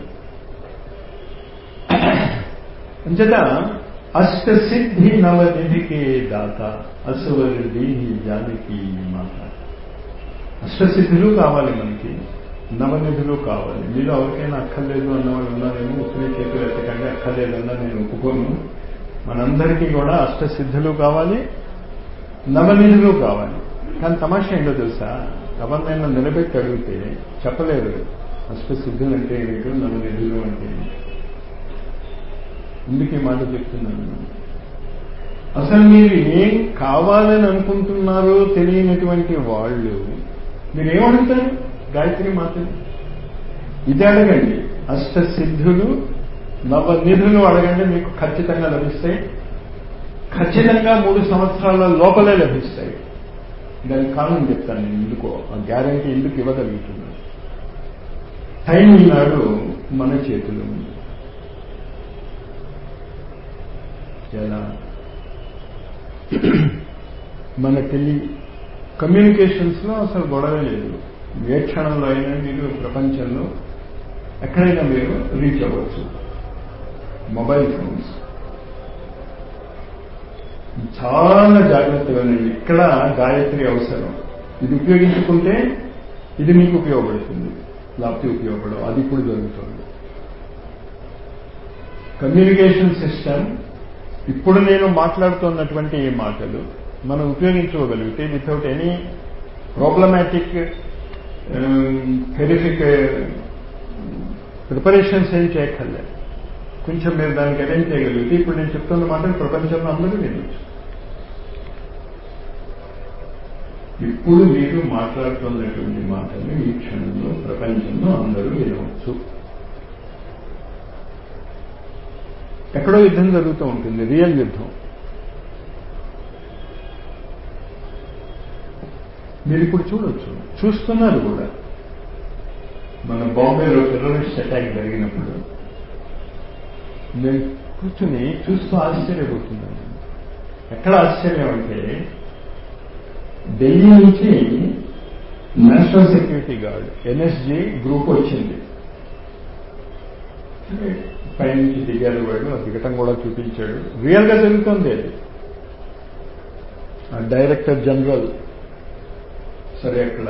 అంచేత అష్టసిద్ధి నవనిధికి దాత అసువరు దీని జానకి మాత అష్టసిద్ధులు కావాలి మనకి నవనిధులు కావాలి మీరు ఎవరికైనా అక్కర్లేదు అన్నవాళ్ళు ఉన్నారేమో ఉత్తిన చేతులు ఎత్తకండి అక్కర్లేదన్నా నేను ఒప్పుకోను మనందరికీ కూడా అష్టసిద్ధులు కావాలి నవనిధులు కావాలి కానీ తమాషా ఏంటో తెలుసా ఎవరినైనా నిలబెట్టి అడిగితే చెప్పలేరు అష్టసిద్ధులు అంటే ఏమిటో నవనిధులు అంటే ఎందుకు ఈ మాట చెప్తున్నాను అసలు మీరు ఏం కావాలని అనుకుంటున్నారో తెలియనటువంటి వాళ్ళు మీరేమడుగుతారు గాయత్రి మాతని ఇది అడగండి అష్టసిద్ధులు నవనిధులు అడగండి మీకు ఖచ్చితంగా లభిస్తాయి ఖచ్చితంగా మూడు సంవత్సరాల లోపలే లభిస్తాయి దానికి కారణం చెప్తాను నేను ఎందుకో ఆ గ్యారంటీ ఎందుకు ఇవ్వగలుగుతున్నాను టైం ఈనాడు మన చేతిలో ఉంది ఎలా మన టెలి కమ్యూనికేషన్స్లో అసలు గొడవ లేదు ఏ క్షణంలో అయినా మీరు ప్రపంచంలో ఎక్కడైనా మీరు రీచ్ అవ్వచ్చు మొబైల్ ఫోన్స్ చాలా జాగ్రత్తగా ఉండండి ఇక్కడ గాయత్రి అవసరం ఇది ఉపయోగించుకుంటే ఇది మీకు ఉపయోగపడుతుంది లేకపోతే ఉపయోగపడవు అది ఇప్పుడు జరుగుతుంది కమ్యూనికేషన్ సిస్టమ్ ఇప్పుడు నేను మాట్లాడుతున్నటువంటి ఈ మాటలు మనం ఉపయోగించుకోగలిగితే without any problematic terrific preparations ఏం చేయక్కర్లే కొంచెం మీరు దానికి అరేంజ్ చేయగలిగితే ఇప్పుడు నేను చెప్తున్న మాటలు ప్రపంచంలో అందరూ వినొచ్చు ఇప్పుడు మీరు మాట్లాడుతున్నటువంటి మాటలు ఈ క్షణంలో ప్రపంచంలో అందరూ వినవచ్చు ఎక్కడో యుద్ధం జరుగుతూ ఉంటుంది రియల్ యుద్ధం మీరు ఇప్పుడు చూడొచ్చు చూస్తున్నారు కూడా మన బాంబేలో టెర్రరిస్ట్ అటాక్ జరిగినప్పుడు నేను కూర్చుని చూస్తూ ఆశ్చర్యపోతున్నాను ఎక్కడ ఆశ్చర్యం అంటే ఢిల్లీ నుంచి national security guard NSG group వచ్చింది పైనుంచి దిగారు వాడు ఆ దిగటం కూడా చూపించాడు రియల్ గా జరుగుతుంది అది ఆ డైరెక్టర్ జనరల్ సరే అక్కడ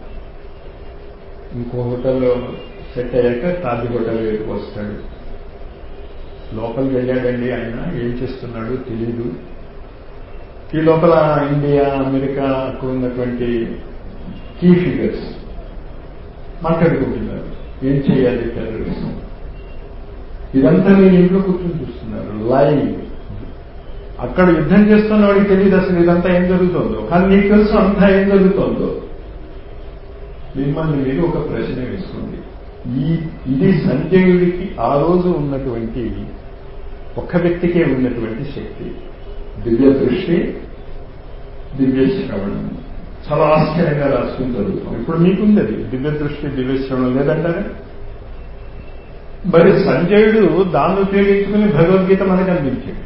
ఇంకో హోటల్లో సెట్ అయ్యాక తాజ్ హోటల్ వైపు వస్తాడు లోపలికి వెళ్ళాడండి ఆయన ఏం చేస్తున్నాడు తెలీదు ఈ లోపల ఇండియా అమెరికా అక్కడ ఉన్నటువంటి కీ ఫిగర్స్ మాట్లాడుకుంటున్నారు ఏం చేయాలి టెర్రరిజం ఇదంతా మీరు ఇంట్లో కూర్చొని చూస్తున్నారు లైవ్ అక్కడ యుద్ధం చేస్తున్న వాడికి తెలియదు అసలు ఇదంతా ఏం జరుగుతుందో కానీ నీకు తెలుసు అంతా ఏం జరుగుతుందో మిమ్మల్ని మీరు ఒక ప్రశ్న వేసుకోండి ఈ ఇది సంజయుడికి ఆ రోజు ఉన్నటువంటి ఒక్క వ్యక్తికే ఉన్నటువంటి శక్తి దివ్య దృష్టి దివ్య శ్రవణం చాలా ఆశ్చర్యంగా రాసుకుని చదువుతాం ఇప్పుడు మీకుంది అది దివ్య దృష్టి దివ్య శ్రవణం లేదంటారా మరి సంజయుడు దాన్ని ఉపయోగించుకుని భగవద్గీత మనకు అందించాడు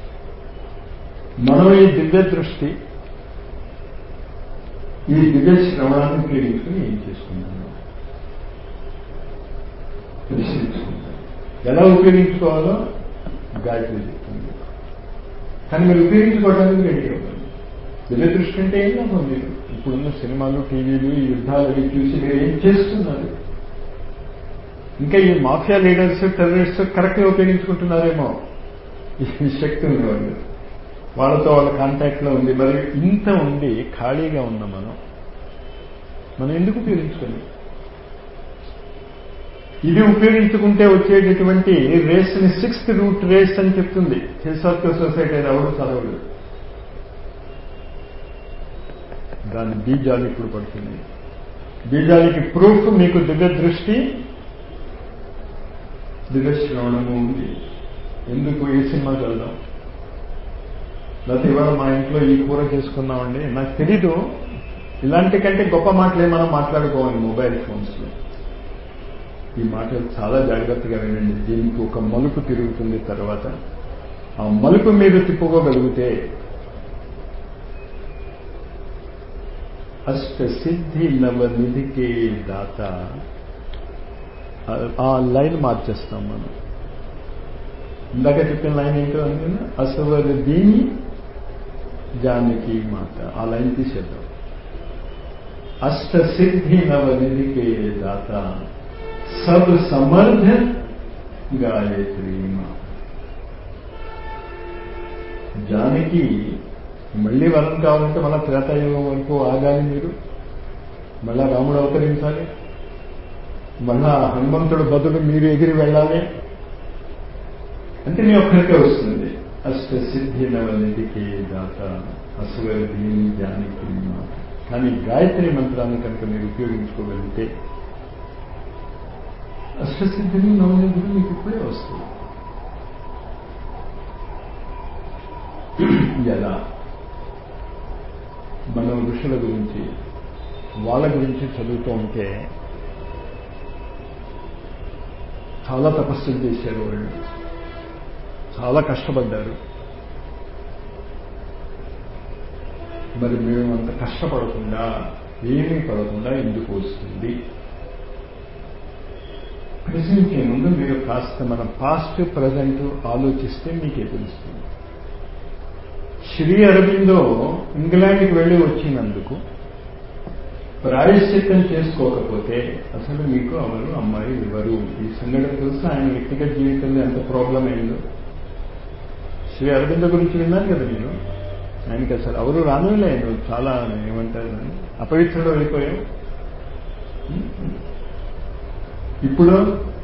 మనం ఈ దివ్య దృష్టి ఈ దివ్య శ్రవణాన్ని ఉపయోగించుకుని ఏం చేసుకుంటున్నాం పరిశీలించుకుంటాం ఎలా ఉపయోగించుకోవాలో గాయత్రి చెప్తుంది కానీ మీరు ఉపయోగించుకోవడానికి రెడీ అవ్వాలి దివ్య దృష్టి అంటే ఏం లాభం మీరు ఇప్పుడున్న సినిమాలు టీవీలు ఈ యుద్ధాలు అవి చూసి మీరు ఏం చేస్తున్నారు ఇంకా ఈ మాఫియా లీడర్స్ టెర్రరిస్ట్ కరెక్ట్గా ఉపయోగించుకుంటున్నారేమో ఈ శక్తి ఉంది వాళ్ళు వాళ్ళతో వాళ్ళ కాంటాక్ట్లో ఉంది మరి ఇంత ఉండి ఖాళీగా ఉన్నాం మనం మనం ఎందుకు ఉపయోగించుకోలేదు ఇది ఉపయోగించుకుంటే వచ్చేటటువంటి రేస్ ని సిక్స్త్ రూట్ రేస్ అని చెప్తుంది హిల్సార్కల్ సొసైటీ అది ఎవరు చదవడు దాని బీజాలు ఇప్పుడు పడుతుంది బీజాలకి ప్రూఫ్ మీకు దివ్య దృష్టి దివ్య శ్రవణము ఉంది ఎందుకు ఏ సినిమా చదువుదాం లేకపోతే ఇవాళ మా ఇంట్లో ఈ కూర చేసుకున్నామండి నాకు తెలీదు ఇలాంటి కంటే గొప్ప మాటలే మనం మాట్లాడుకోవాలి మొబైల్ ఫోన్స్లో ఈ మాటలు చాలా జాగ్రత్తగా వినండి దీనికి ఒక మలుపు తిరుగుతుంది తర్వాత ఆ మలుపు మీరు తిప్పుకోగలిగితే అష్ట సిద్ధి నవనిధికి దాత ఆ లైన్ మార్చేస్తాం మనం ఇందాక చెప్పిన లైన్ ఏంటో అనుకున్నా అసవర్ దీని జానకి మాత ఆ లైన్ తీసేద్దాం అష్ట సిద్ధి నవనిధికి దాత సబ్ సమర్థ గాయత్రి మాత జానకి మళ్ళీ వరం కావాలంటే మళ్ళా త్రేతాయుగం వరకు ఆగాలి మీరు మళ్ళా రాముడు అవతరించాలి మళ్ళా హనుమంతుడు బదులు మీరు ఎగిరి వెళ్ళాలి అంటే మీ ఒక్కరికే వస్తుంది అష్ట సిద్ధి నవనిధికి దాత అసువరి దీని జానికి మాత కానీ గాయత్రి మంత్రాన్ని కనుక మీరు ఉపయోగించుకోగలిగితే అష్టసిద్ధులు నవనిధులు మీకు ఇప్పుడే వస్తాయి ఎలా మనం ఋషుల గురించి వాళ్ళ గురించి చదువుతూ ఉంటే చాలా తపస్సులు చేశారు వాళ్ళు చాలా కష్టపడ్డారు మరి మేము అంత కష్టపడకుండా ఏమీ పడకుండా ఎందుకు వస్తుంది ప్రశ్నించే ముందు మీరు కాస్త మన పాస్ట్ ప్రజెంట్ ఆలోచిస్తే మీకే తెలుస్తుంది శ్రీ అరవిందో ఇంగ్లాండ్కి వెళ్ళి వచ్చినందుకు ప్రాయశ్చిత్తం చేసుకోకపోతే అసలు మీకు అవరు అమ్మాయి ఇవ్వరు ఈ సంఘటన తెలుసు ఆయన వ్యక్తిగత జీవితంలో ఎంత ప్రాబ్లం అయిందో శ్రీ అరవింద గురించి విన్నారు కదా మీరు ఆయనకి అసలు ఎవరు రానులేదు చాలా ఏమంటారు అపవిత్రుడు అయిపోయాం ఇప్పుడు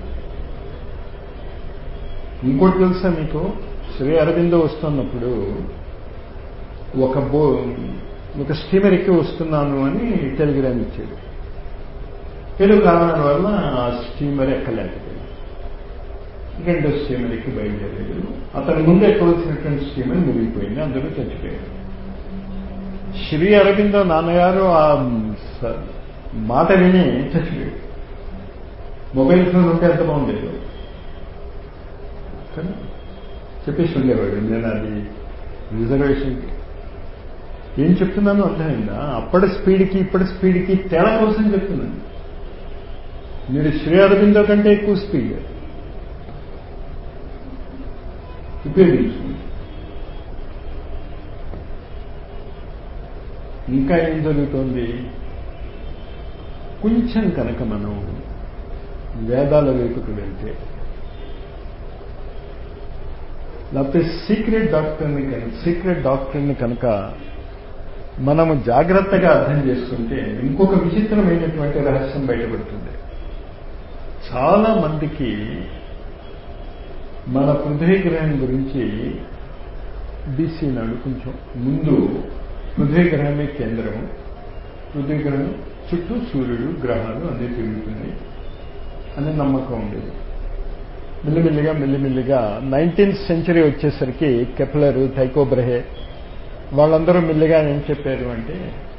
ఇంకోటి తెలుసా మీకు శ్రీ అరవిందో వస్తున్నప్పుడు ఒక బో ఒక స్టీమర్ ఎక్కి వస్తున్నాను అని టెలిగ్రామ్ ఇచ్చాడు ఏదో కారణాల వల్ల ఆ స్టీమర్ ఎక్కలేకపోయింది రెండో స్టీమర్ ఎక్కి బయలుదేరాడు అతని ముందు ఎక్కవలసినటువంటి స్టీమర్ మునిగిపోయింది అందరూ చచ్చిపోయారు శ్రీ అరవిందో నాన్నగారు ఆ మాట విని చచ్చిపోయాడు మొబైల్ ఫోన్ ఉంటే ఎంత బాగుండేది చెప్పేసి ఉండేవాడు నేను అది రిజర్వేషన్కి ఏం చెప్తున్నాను అర్థమైందా అప్పటి స్పీడ్కి ఇప్పటి స్పీడ్కి తేడా కోసం చెప్తున్నాను మీరు శ్రీ అరవిందో కంటే ఎక్కువ స్పీడ్ ఉపయోగించుకోండి ఇంకా ఏం జరుగుతోంది కొంచెం కనుక మనం వేదాల వైపుకు వెళ్తే లేకపోతే సీక్రెట్ డాక్టర్ని కనుక సీక్రెట్ డాక్టర్ని కనుక మనము జాగ్రత్తగా అర్థం చేసుకుంటే ఇంకొక విచిత్రమైనటువంటి రహస్యం బయటపడుతుంది చాలా మందికి మన పృథ్వీ గ్రహం గురించి బీసీ నాడు కొంచెం ముందు పృథ్వీ గ్రహమే కేంద్రము పృథ్వీ గ్రహం చుట్టూ సూర్యుడు గ్రహాలు అన్నీ తిరుగుతున్నాయి అనే నమ్మకం ఉండేది మెల్లిమెల్లిగా మెల్లిమెల్లిగా నైన్టీన్త్ సెంచరీ వచ్చేసరికి కెప్లర్ టైకోబ్రహే వాళ్ళందరూ మెల్లిగా ఏం చెప్పారు అంటే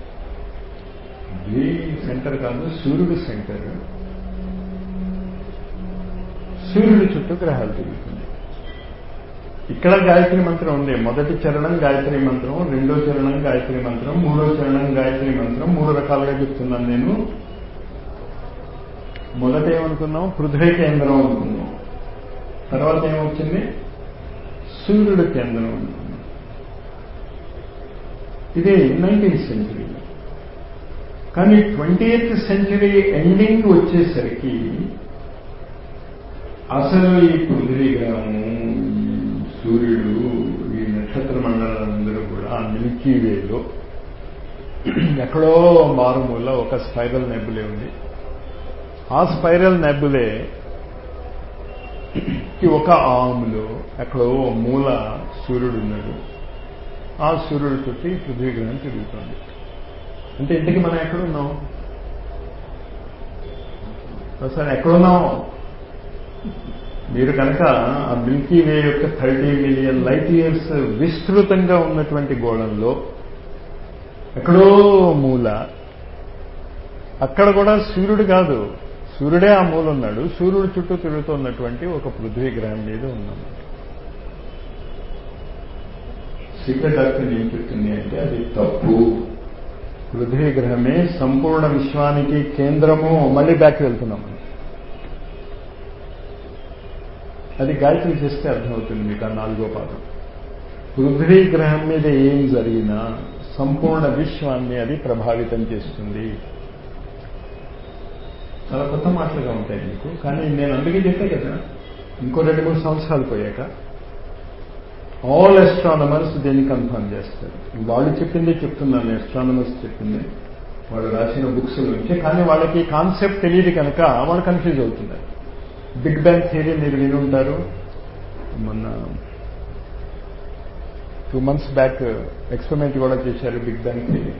ఇది సెంటర్ కాదు సూర్యుడు సెంటర్ సూర్యుడి చుట్టూ గ్రహాలు తిరుగుతుంది ఇక్కడ గాయత్రి మంత్రం ఉంది మొదటి చరణం గాయత్రి మంత్రం రెండో చరణం గాయత్రి మంత్రం మూడో చరణం గాయత్రి మంత్రం మూడు రకాలుగా చెప్తున్నాను నేను మొదట ఏమనుకున్నాం పృథ్వీ కేంద్రం అనుకున్నాం తర్వాత ఏమొచ్చింది సూర్యుడు కేంద్రం అనుకున్నాం ఇది నైన్టీన్త్ సెంచరీ కానీ ట్వంటీ ఎయిత్ సెంచరీ ఎండింగ్ వచ్చేసరికి అసలు ఈ పృథ్వీ గ్రహము సూర్యుడు ఈ నక్షత్ర మండలాలందరూ కూడా ఆ మిల్కీ వేలో ఎక్కడో మారుమూల ఒక స్పైరల్ నెబ్బులే ఉంది ఆ స్పైరల్ నెబ్బులే ఒక ఆములో ఎక్కడో మూల సూర్యుడు ఉన్నాడు ఆ సూర్యుడు చుట్టి పృథ్వీ గ్రహం తిరుగుతుంది అంటే ఇంటికి మనం ఎక్కడున్నాం ఒకసారి ఎక్కడున్నాం మీరు కనుక ఆ మిల్కీ వే యొక్క థర్టీ మిలియన్ లైట్ ఇయర్స్ విస్తృతంగా ఉన్నటువంటి గోళంలో ఎక్కడో మూల అక్కడ కూడా సూర్యుడు కాదు సూర్యుడే ఆ మూల ఉన్నాడు సూర్యుడు చుట్టూ తిరుగుతున్నటువంటి ఒక పృథ్వీ గ్రహం మీద ఉన్నాం సీక్రెట్ డాక్టర్ ఏం చెప్తుంది అంటే అది తప్పు పృథ్వీ గ్రహమే సంపూర్ణ విశ్వానికి కేంద్రము మళ్ళీ బ్యాక్ వెళ్తున్నాం అది గాయత్రి చేస్తే అర్థమవుతుంది మీకు ఆ నాలుగో పాదం పృథ్వీ గ్రహం మీద ఏం జరిగినా సంపూర్ణ విశ్వాన్ని అది ప్రభావితం చేస్తుంది చాలా కొత్త మాటలుగా ఉంటాయి మీకు కానీ నేను అందుకే చెప్పే కదా ఇంకో రెండు మూడు సంవత్సరాలు పోయాక ఆల్ ఎస్ట్రానమర్స్ దీన్ని కన్ఫర్మ్ చేస్తారు వాళ్ళు చెప్పింది చెప్తున్నాను ఎస్ట్రానమర్స్ చెప్పింది వాళ్ళు రాసిన బుక్స్ నుంచి కానీ వాళ్ళకి కాన్సెప్ట్ తెలియదు కనుక వాళ్ళు కన్ఫ్యూజ్ అవుతున్నారు బిగ్ బ్యాంగ్ థియరీ మీరు విని ఉంటారు మొన్న టూ మంత్స్ బ్యాక్ ఎక్స్పెరిమెంట్ కూడా చేశారు బిగ్ బ్యాంగ్ థియరీ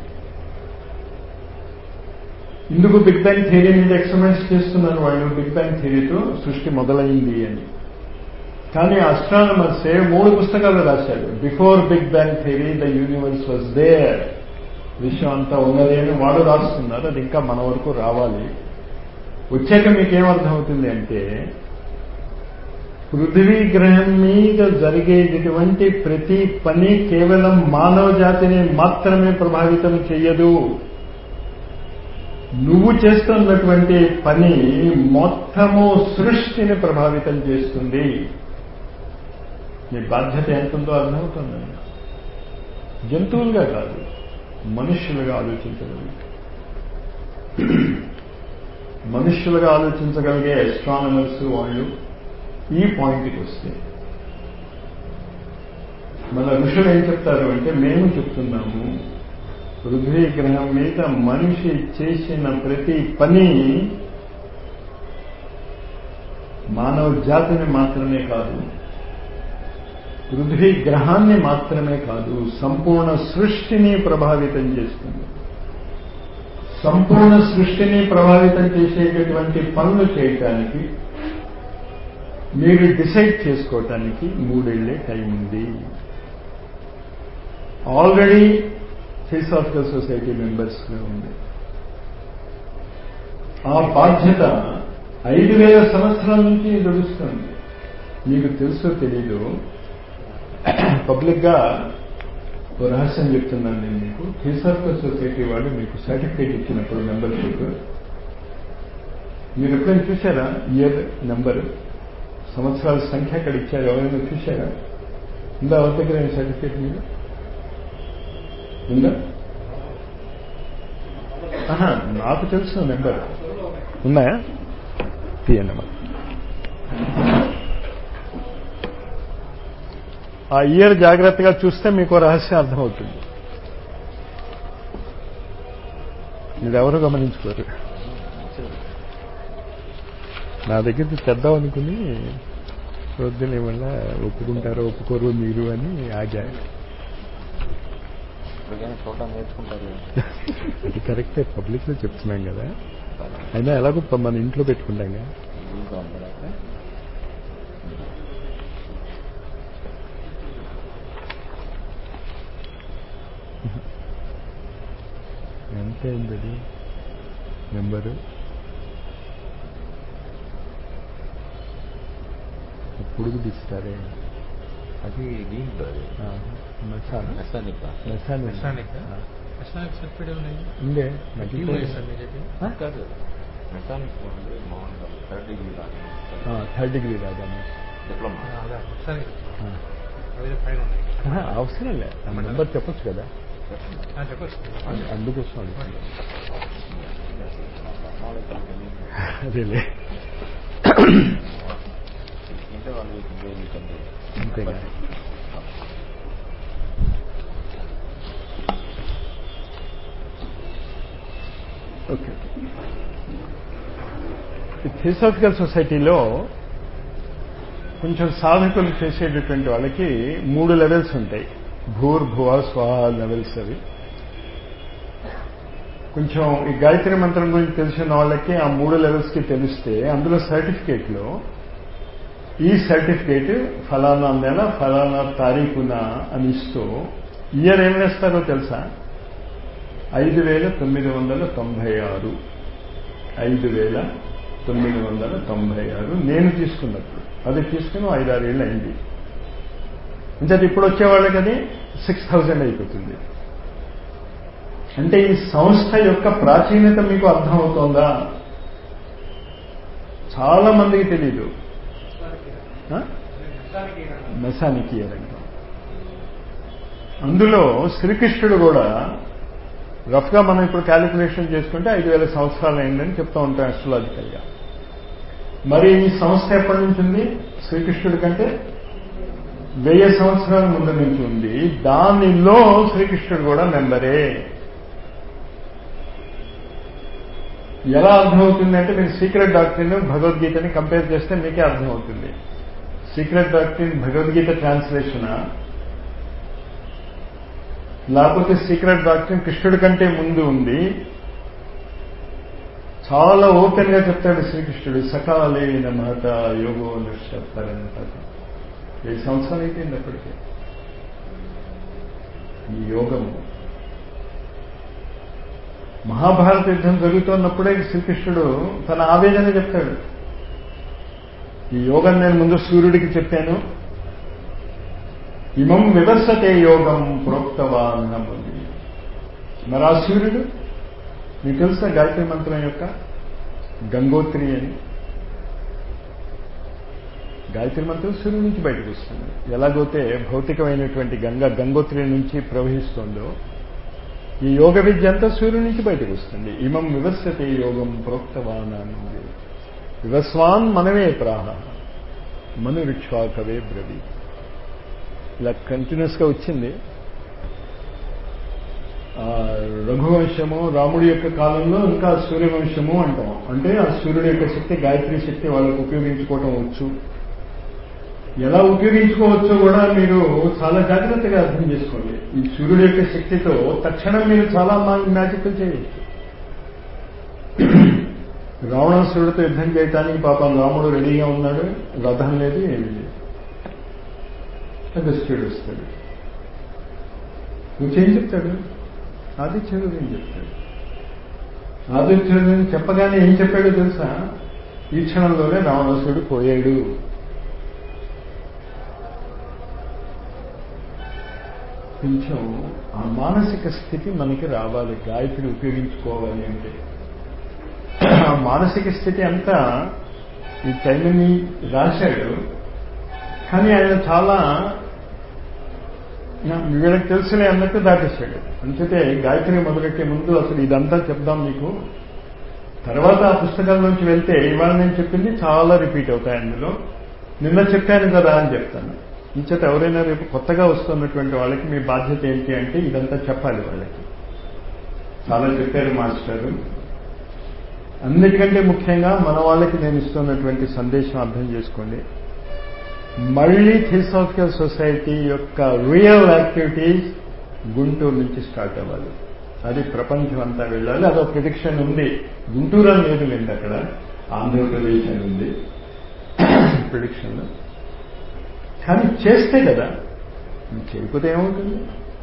ఇందుకు బిగ్ బ్యాంగ్ థియరీ మీద ఎక్స్పెరిమెంట్స్ చేస్తున్నారు వాళ్ళు బిగ్ బ్యాంగ్ థియరీతో సృష్టి మొదలైంది అని కానీ అస్ట్రానమర్సే మూడు పుస్తకాలు రాశారు before big bang theory the universe was there విషయం అంతా ఉన్నది అని వాడు రాస్తున్నారు అది ఇంకా మన వరకు రావాలి వచ్చాక మీకేమర్థమవుతుంది అంటే పృథివీ గ్రహం మీద జరిగేటటువంటి ప్రతి పని కేవలం మానవ జాతిని మాత్రమే ప్రభావితం చెయ్యదు నువ్వు చేస్తున్నటువంటి పని మొత్తము సృష్టిని ప్రభావితం చేస్తుంది నీ బాధ్యత ఎంతుందో అర్థమవుతుందండి జంతువులుగా కాదు మనుష్యులుగా ఆలోచించగలిగి మనుష్యులుగా ఆలోచించగలిగే ఎస్ట్రానమర్స్ వాళ్ళు ఈ పాయింట్కి వస్తే మన ఋషులు ఏం చెప్తారు అంటే మేము చెప్తున్నాము పృథ్వీ గ్రహం మీద మనిషి చేసిన ప్రతి పని మానవ జాతిని మాత్రమే కాదు పృథ్వీ గ్రహాన్ని మాత్రమే కాదు సంపూర్ణ సృష్టిని ప్రభావితం చేస్తుంది సంపూర్ణ సృష్టిని ప్రభావితం చేసేటటువంటి పనులు చేయటానికి మీరు డిసైడ్ చేసుకోవటానికి మూడేళ్లే టైం ఉంది ఆల్రెడీ థియోసాఫికల్ సొసైటీ మెంబర్స్గా ఉంది ఆ బాధ్యత ఐదు వేల సంవత్సరాల నుంచి నడుస్తుంది మీకు తెలుసో తెలీదు పబ్లిక్గా ఓ రహస్యం చెప్తున్నాను నేను మీకు థియోసాఫికల్ సొసైటీ వాళ్ళు మీకు సర్టిఫికేట్ ఇచ్చినప్పుడు మెంబర్షిప్ మీరు ఎప్పుడైనా చూసారా ఇయర్ నెంబర్ సంవత్సరాల సంఖ్య అక్కడ ఇచ్చారు ఎవరైనా చూశారా ఉందా ఎవరి దగ్గర సర్టిఫికేట్ మీరు ఉందా ఆహా నాకు తెలుసు నెంబర్ ఉన్నాయా తీయండి అమ్మా ఆ ఇయర్ జాగ్రత్తగా చూస్తే మీకు రహస్యం అర్థమవుతుంది ఇది ఎవరు గమనించుకోరు నా దగ్గర తెద్దాం అనుకుని వద్దులే వల్ల ఒప్పుకుంటారో ఒప్పుకోరు మీరు అని ఆగా చూడడం నేర్చుకుంటారు అది కరెక్టే పబ్లిక్ లో చెప్తున్నాం కదా అయినా ఎలాగో మన ఇంట్లో పెట్టుకుంటాం కదా ఇంకా ఉంటారా ఎంత అయింది అది నెంబరు పొడుగు తీస్తారే అది దీంట్లో అది మసాలా మెసానిక్ మసాలా మెకానిక్ మెకానిక్ సర్టిఫికేట్ ఉన్నాయి ఉందే టీమ్ నాకు సార్ మీరు చెప్పి కాదు మెకానిక్ మామూలుగా థర్డ్ డిగ్రీ థర్డ్ డిగ్రీ రాదమ్మా డిప్లొమా అదే మెకానిక్ అవి పైన ఉన్నాయి అవసరం లే ఆ నెంబర్ చెప్పొచ్చు కదా ఆ, చెప్పచ్చు అం- అందుకోసం అడుగుతున్నా. అదేలే అంటే వాళ్ళు ఉపయోగించండి అంతేగా ఓకే ఈ థియోసాఫికల్ సొసైటీలో కొంచెం సాధకులు చేసేటటువంటి వాళ్ళకి మూడు లెవెల్స్ ఉంటాయి భూర్ భువ స్వాహ లెవెల్స్ అవి కొంచెం ఈ గాయత్రి మంత్రం గురించి తెలిసిన వాళ్ళకి ఆ మూడు లెవెల్స్కి తెలిస్తే అందులో సర్టిఫికేట్లో ఈ సర్టిఫికేట్ ఫలానా నెల ఫలానా తారీఖున అని ఇస్తూ ఇయర్ ఏం వేస్తారో తెలుసా ఐదు వేల తొమ్మిది వందల తొంభై ఆరు ఐదు వేల తొమ్మిది వందల తొంభై ఆరు నేను తీసుకున్నప్పుడు అది తీసుకుని ఐదారేళ్ళు అయింది అంటే అది ఇప్పుడు వచ్చేవాళ్ళకి అది సిక్స్ థౌజండ్ అయిపోతుంది అంటే ఈ సంస్థ యొక్క ప్రాచీనత మీకు అర్థమవుతోందా చాలా మందికి తెలీదు మెసానికి అంటాం అందులో శ్రీకృష్ణుడు కూడా రఫ్గా మనం ఇప్పుడు క్యాలిక్యులేషన్ చేసుకుంటే ఐదు వేల సంవత్సరాలు అయిందని చెప్తూ ఉంటాం అస్ట్రాలజికల్గా మరి ఈ సంస్థ ఎప్పటి నుంచి ఉంది శ్రీకృష్ణుడి కంటే వెయ్యి సంవత్సరాల ముందు నుంచి ఉంది దానిలో శ్రీకృష్ణుడు కూడా మెంబరే ఎలా అర్థమవుతుందంటే మీరు సీక్రెట్ డాక్టరీని భగవద్గీతని కంపేర్ చేస్తే మీకే అర్థమవుతుంది సీక్రెట్ డాక్టరీన్ భగవద్గీత ట్రాన్స్లేషనా లేకపోతే సీక్రెట్ డాక్టరీన్ కృష్ణుడి కంటే ముందు ఉంది చాలా ఓపెన్ గా చెప్తాడు శ్రీకృష్ణుడు సకాలే నమహత యోగో నిశ్చరంత వెయ్యి సంవత్సరాలు అయిపోయింది అప్పటికే ఈ యోగము మహాభారత యుద్ధం జరుగుతున్నప్పుడే శ్రీకృష్ణుడు తన ఆవేదన చెప్తాడు ఈ యోగం నేను ముందు సూర్యుడికి చెప్పాను ఇమం వివర్సతే యోగం ప్రోక్తవాన్ అన్నది మరి ఆ సూర్యుడు మీకు తెలుసా గాయత్రి మంత్రం యొక్క గంగోత్రి అని గాయత్రి మంత్రం సూర్యుడి నుంచి బయటకు వస్తుంది ఎలాగైతే భౌతికమైనటువంటి గంగ గంగోత్రి నుంచి ప్రవహిస్తుందో ఈ యోగ విద్య అంతా సూర్యుడి నుంచి బయటకు వస్తుంది ఇమం వివస్యతే యోగం ప్రోక్తవాన్ అన్నది వివస్వాన్ మనమే ప్రాహ మనురిక్ష్వాకవే బ్రవి ఇలా కంటిన్యూస్ గా వచ్చింది ఆ రఘువంశము రాముడి యొక్క కాలంలో ఇంకా సూర్యవంశము అంటాం అంటే ఆ సూర్యుడి యొక్క శక్తి గాయత్రి శక్తి వాళ్ళకు ఉపయోగించుకోవటం వచ్చు ఎలా ఉపయోగించుకోవచ్చో కూడా మీరు చాలా జాగ్రత్తగా అర్థం చేసుకోండి ఈ సూర్యుడి యొక్క శక్తితో తక్షణం మీరు చాలా మ్యాజిక్లు చేయవచ్చు రావణాసురుడితో యుద్ధం చేయటానికి పాపం రాముడు రెడీగా ఉన్నాడు రథం లేదు ఏమీ లేదు అగస్త్యుడు వస్తాడు నువ్వు ఏం చెప్తాడు ఆదిత్యుడు ఏం చెప్తాడు ఆదిత్యుడు చెప్పగానే ఏం చెప్పాడో తెలుసా ఈ క్షణంలోనే రావణాసురుడు పోయాడు కొంచెం ఆ మానసిక స్థితి మనకి రావాలి గాయత్రిని ఉపయోగించుకోవాలి అంటే ఆ మానసిక స్థితి అంతా ఈ టైంని రాశాడు కానీ ఆయన చాలా వీళ్ళకి తెలుసులే అన్నట్టు దాటేశాడు అంచేతే గాయత్రి మొదలెట్టే ముందు అసలు ఇదంతా చెప్దాం మీకు తర్వాత ఆ పుస్తకాల్లోంచి వెళ్తే ఇవాళ నేను చెప్పింది చాలా రిపీట్ అవుతాయి అందులో నిన్న చెప్పాను కదా అని చెప్తాను ఇంచేత ఎవరైనా రేపు కొత్తగా వస్తున్నటువంటి వాళ్ళకి మీ బాధ్యత ఏంటి అంటే ఇదంతా చెప్పాలి వాళ్ళకి చాలా చెప్పారు మాస్టారు అన్నిటికంటే ముఖ్యంగా మన వాళ్ళకి నేను ఇస్తున్నటువంటి సందేశం అర్థం చేసుకోండి మళ్ళీ థియోసాఫికల్ సొసైటీ యొక్క రియల్ యాక్టివిటీస్ గుంటూరు నుంచి స్టార్ట్ అవ్వాలి అది ప్రపంచం అంతా వెళ్ళాలి అదో ప్రిడిక్షన్ ఉంది గుంటూరు అని లేదు లేండి అక్కడ ఆంధ్రప్రదేశ్ అని ఉంది ప్రిడిక్షన్ కానీ చేస్తే కదా చేయకపోతే ఏమవుతుంది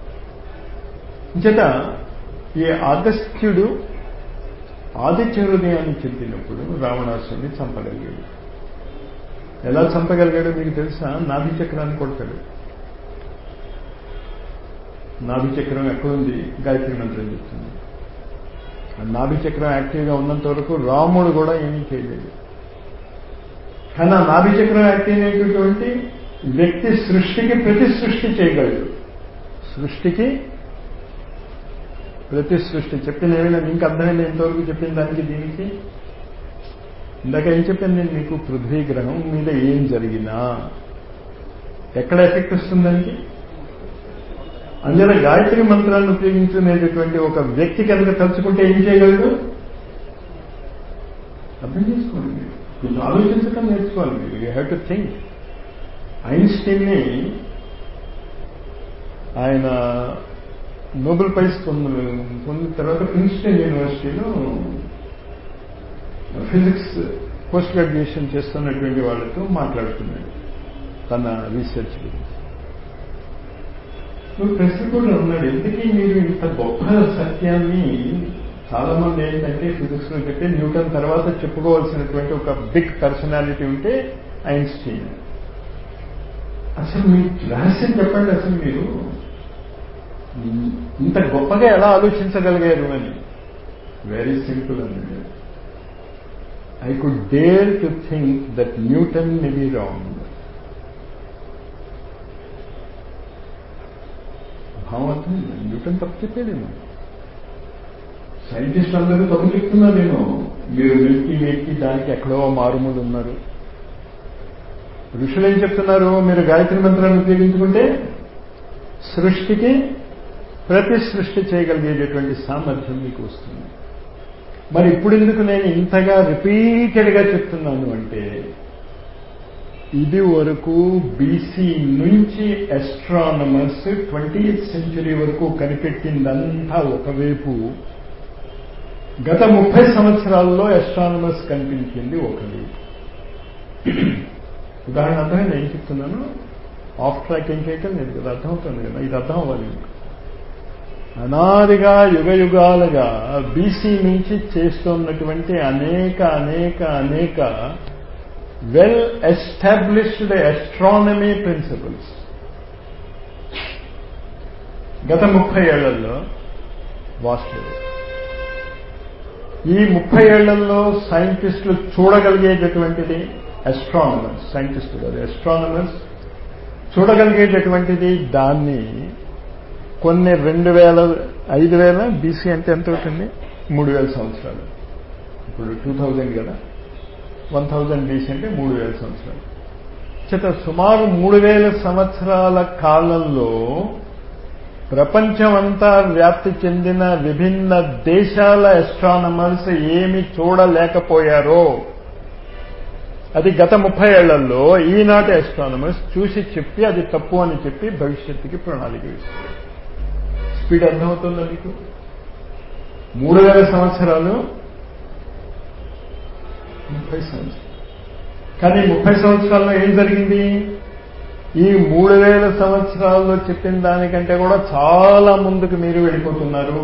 చేత ఈ ఆగస్త్యుడు ఆదిత్య హృదయాన్ని చెప్పినప్పుడు రావణాసుని చంపగలిగాడు ఎలా చంపగలిగాడో మీకు తెలుసా నాభి చక్రాన్ని కొడతాడు నాభి చక్రం ఎక్కడుంది గాయత్రి మంత్రం చెప్తుంది ఆ నాభి చక్రం యాక్టివ్గా ఉన్నంత వరకు రాముడు కూడా ఏమీ చేయలేదు కానీ ఆ నాభి చక్రం యాక్టివ్ అయినటువంటి వ్యక్తి సృష్టికి ప్రతి సృష్టి చేయగలడు సృష్టికి ప్రతి సృష్టి చెప్పిన ఏమైనా మీకు అర్థమైంది ఎంతవరకు చెప్పిన దానికి దీనికి ఇందాక ఏం చెప్పాను నేను మీకు పృథ్వీ గ్రహం మీద ఏం జరిగినా ఎక్కడ ఎఫెక్ట్ వస్తుందానికి అందులో గాయత్రి మంత్రాన్ని ఉపయోగించుకునేటటువంటి ఒక వ్యక్తి కనుక తలుచుకుంటే ఏం చేయగలడు అర్థం చేసుకోండి మీరు కొంచెం ఆలోచించడం నేర్చుకోవాలి మీరు యూ హ్యావ్ టు థింక్ ఐన్స్టీన్ని ఆయన నోబెల్ ప్రైజ్ పొందిన పొందిన తర్వాత ప్రిన్స్టన్ యూనివర్సిటీలో ఫిజిక్స్ పోస్ట్ గ్రాడ్యుయేషన్ చేస్తున్నటువంటి వాళ్ళతో మాట్లాడుతున్నాడు తన రీసెర్చ్ గురించి నువ్వు ప్రశ్న కూడా ఉన్నాడు ఎందుకీ మీరు ఇంత గొప్ప సత్యాన్ని చాలా మంది ఏంటంటే ఫిజిక్స్ లో చెప్పి న్యూటన్ తర్వాత చెప్పుకోవాల్సినటువంటి ఒక బిగ్ పర్సనాలిటీ ఉంటే ఐన్స్టీన్ అసలు మీ రహస్యం చెప్పండి అసలు మీరు ఇంత గొప్పగా ఎలా ఆలోచించగలిగారు అని వెరీ సింపుల్ అండి I could dare to think that Newton may be wrong భావం అర్థం న్యూటన్ తప్పు చెప్పాడేమో సైంటిస్ట్ అందరూ తప్పు చెప్తున్నారేమో మీరు వెక్కి వెక్కి దానికి ఎక్కడో మారుమూలు ఉన్నారు ఋషులు ఏం చెప్తున్నారు మీరు గాయత్రి మంత్రాన్ని ఉపయోగించుకుంటే సృష్టికి ప్రతి సృష్టి చేయగలిగేటటువంటి సామర్థ్యం మీకు వస్తుంది మరి ఇప్పుడు ఎందుకు నేను ఇంతగా రిపీటెడ్గా చెప్తున్నాను అంటే ఇది వరకు బీసీ నుంచి ఎస్ట్రానమర్స్ ట్వంటీ సెంచురీ వరకు కనిపెట్టిందంతా ఒకవైపు గత ముప్పై సంవత్సరాల్లో ఎస్ట్రానమర్స్ కనిపించింది ఒకవైపు ఉదాహరణ అర్థమైంది ఏం చెప్తున్నాను ఆఫ్ ట్రాక్ ఏం చేయటం లేదు కదా అర్థమవుతుంది కదా ఇది అర్థం అవ్వాలి మీకు అనాదిగా యుగ యుగాలుగా బీసీ నుంచి చేస్తున్నటువంటి అనేక అనేక అనేక వెల్ ఎస్టాబ్లిష్డ్ ఎస్ట్రానమీ ప్రిన్సిపల్స్ గత ముప్పై ఏళ్లలో వాస్తవం ఈ ముప్పై ఏళ్లలో సైంటిస్టులు చూడగలిగేటటువంటిది ఎస్ట్రానమర్స్ సైంటిస్టులు కాదు ఎస్ట్రానమర్స్ చూడగలిగేటటువంటిది దాన్ని కొన్ని రెండు వేల ఐదు వేల బీసీ అంటే ఎంత అవుతుంది మూడు వేల సంవత్సరాలు ఇప్పుడు టూ థౌజండ్ కదా వన్ థౌజండ్ బీసీ అంటే మూడు వేల సంవత్సరాలు చేత సుమారు మూడు వేల సంవత్సరాల కాలంలో ప్రపంచమంతా వ్యాప్తి చెందిన విభిన్న దేశాల ఎస్ట్రానమర్స్ ఏమి చూడలేకపోయారో అది గత ముప్పై ఏళ్లలో ఈనాటి ఎస్ట్రానమర్స్ చూసి చెప్పి అది తప్పు అని చెప్పి భవిష్యత్తుకి ప్రణాళిక ఇస్తారు స్పీడ్ అర్థమవుతుందా మీకు మూడు వేల సంవత్సరాలు ముప్పై సంవత్సరాలు కానీ ముప్పై సంవత్సరాల్లో ఏం జరిగింది ఈ మూడు వేల సంవత్సరాల్లో చెప్పిన దానికంటే కూడా చాలా ముందుకు మీరు వెళ్ళిపోతున్నారు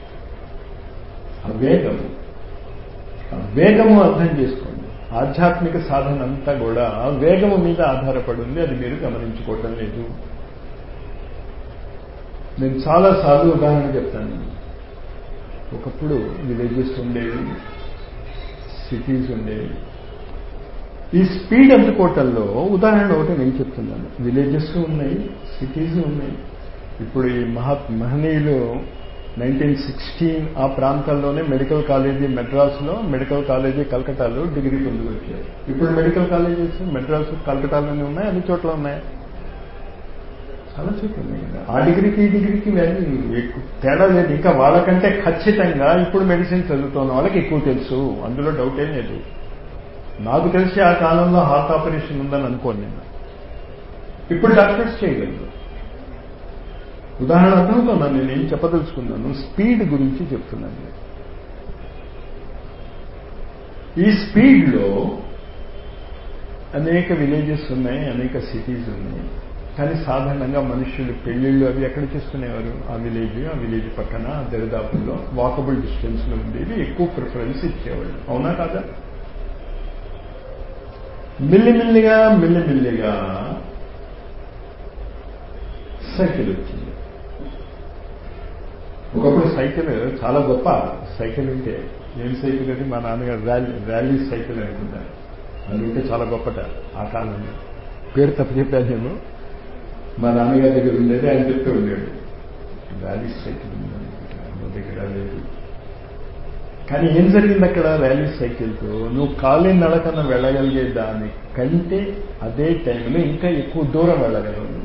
ఆ వేగము ఆ వేగము అర్థం చేసుకోండి ఆధ్యాత్మిక సాధన అంతా కూడా వేగము మీద ఆధారపడి ఉంది అది మీరు గమనించుకోవటం లేదు నేను చాలా సార్లు ఉదాహరణ చెప్తాను ఒకప్పుడు విలేజెస్ ఉండేవి సిటీస్ ఉండేవి ఈ స్పీడ్ అందుకోవటంలో ఉదాహరణ ఒకటి నేను చెప్తున్నాను విలేజెస్ ఉన్నాయి సిటీస్ ఉన్నాయి ఇప్పుడు ఈ మహా మహనీయులు నైన్టీన్ సిక్స్టీన్ ఆ ప్రాంతాల్లోనే మెడికల్ కాలేజీ మెడ్రాస్లో మెడికల్ కాలేజీ కలకటాలో డిగ్రీ పొందుకు వచ్చారు ఇప్పుడు మెడికల్ కాలేజెస్ మెడ్రాస్ కలకటాలోనే ఉన్నాయి అన్ని చోట్ల ఉన్నాయి చాలా చోట్ల ఉన్నాయి కదా ఆ డిగ్రీకి ఈ డిగ్రీకి వాల్యూ ఎక్కువ తేడా లేదు ఇంకా వాళ్ళకంటే ఖచ్చితంగా ఇప్పుడు మెడిసిన్ చదువుతున్న వాళ్ళకి ఎక్కువ తెలుసు అందులో డౌట్ ఏం లేదు నాకు తెలిసి ఆ కాలంలో హార్ట్ ఆపరేషన్ ఉందని అనుకోను నేను ఇప్పుడు డాక్టర్స్ చేయగలరు ఉదాహరణ అర్థమవుతున్నాను నేను ఏం చెప్పదలుచుకున్నాను స్పీడ్ గురించి చెప్తున్నాను ఈ స్పీడ్లో అనేక విలేజెస్ ఉన్నాయి అనేక సిటీస్ ఉన్నాయి కానీ సాధారణంగా మనుషులు పెళ్లిళ్ళు అవి ఎక్కడ చేసుకునేవారు ఆ విలేజ్ ఆ విలేజ్ పక్కన దరిదాపుల్లో వాకబుల్ డిస్టెన్స్లో ఉండేవి ఎక్కువ ప్రిఫరెన్స్ ఇచ్చేవాళ్ళు అవునా కాదా మిల్లిమిల్లిగా మిల్లిమిల్లిగా సైకిల్ వచ్చింది ఒకప్పుడు సైకిల్ చాలా గొప్ప సైకిల్ ఉంటే ఏం సైకిల్ అది మా నాన్నగారు ర్యాలీ ర్యాలీ సైకిల్ అనుకుంటారు అది ఉంటే చాలా గొప్పట ఆ కాలంలో పేరు తప్పు చెప్పాను నేను మా నాన్నగారి దగ్గర ఉండేది ఆయన చెప్తూ ఉండేది ర్యాలీ సైకిల్ ఉందని దగ్గర లేదు కానీ ఏం జరిగింది అక్కడ ర్యాలీ సైకిల్తో నువ్వు ఖాళీ నడకన వెళ్ళగలిగే దాని కంటే అదే టైంలో ఇంకా ఎక్కువ దూరం వెళ్ళగలవు నువ్వు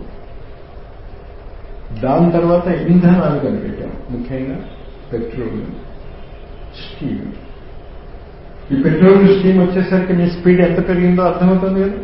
దాని తర్వాత ఇంధనాలు కనిపెట్టాం ముఖ్యంగా పెట్రోల్ స్టీమ్ ఈ పెట్రోల్ స్టీమ్ వచ్చేసరికి మీ స్పీడ్ ఎంత పెరిగిందో అర్థమవుతుంది కదా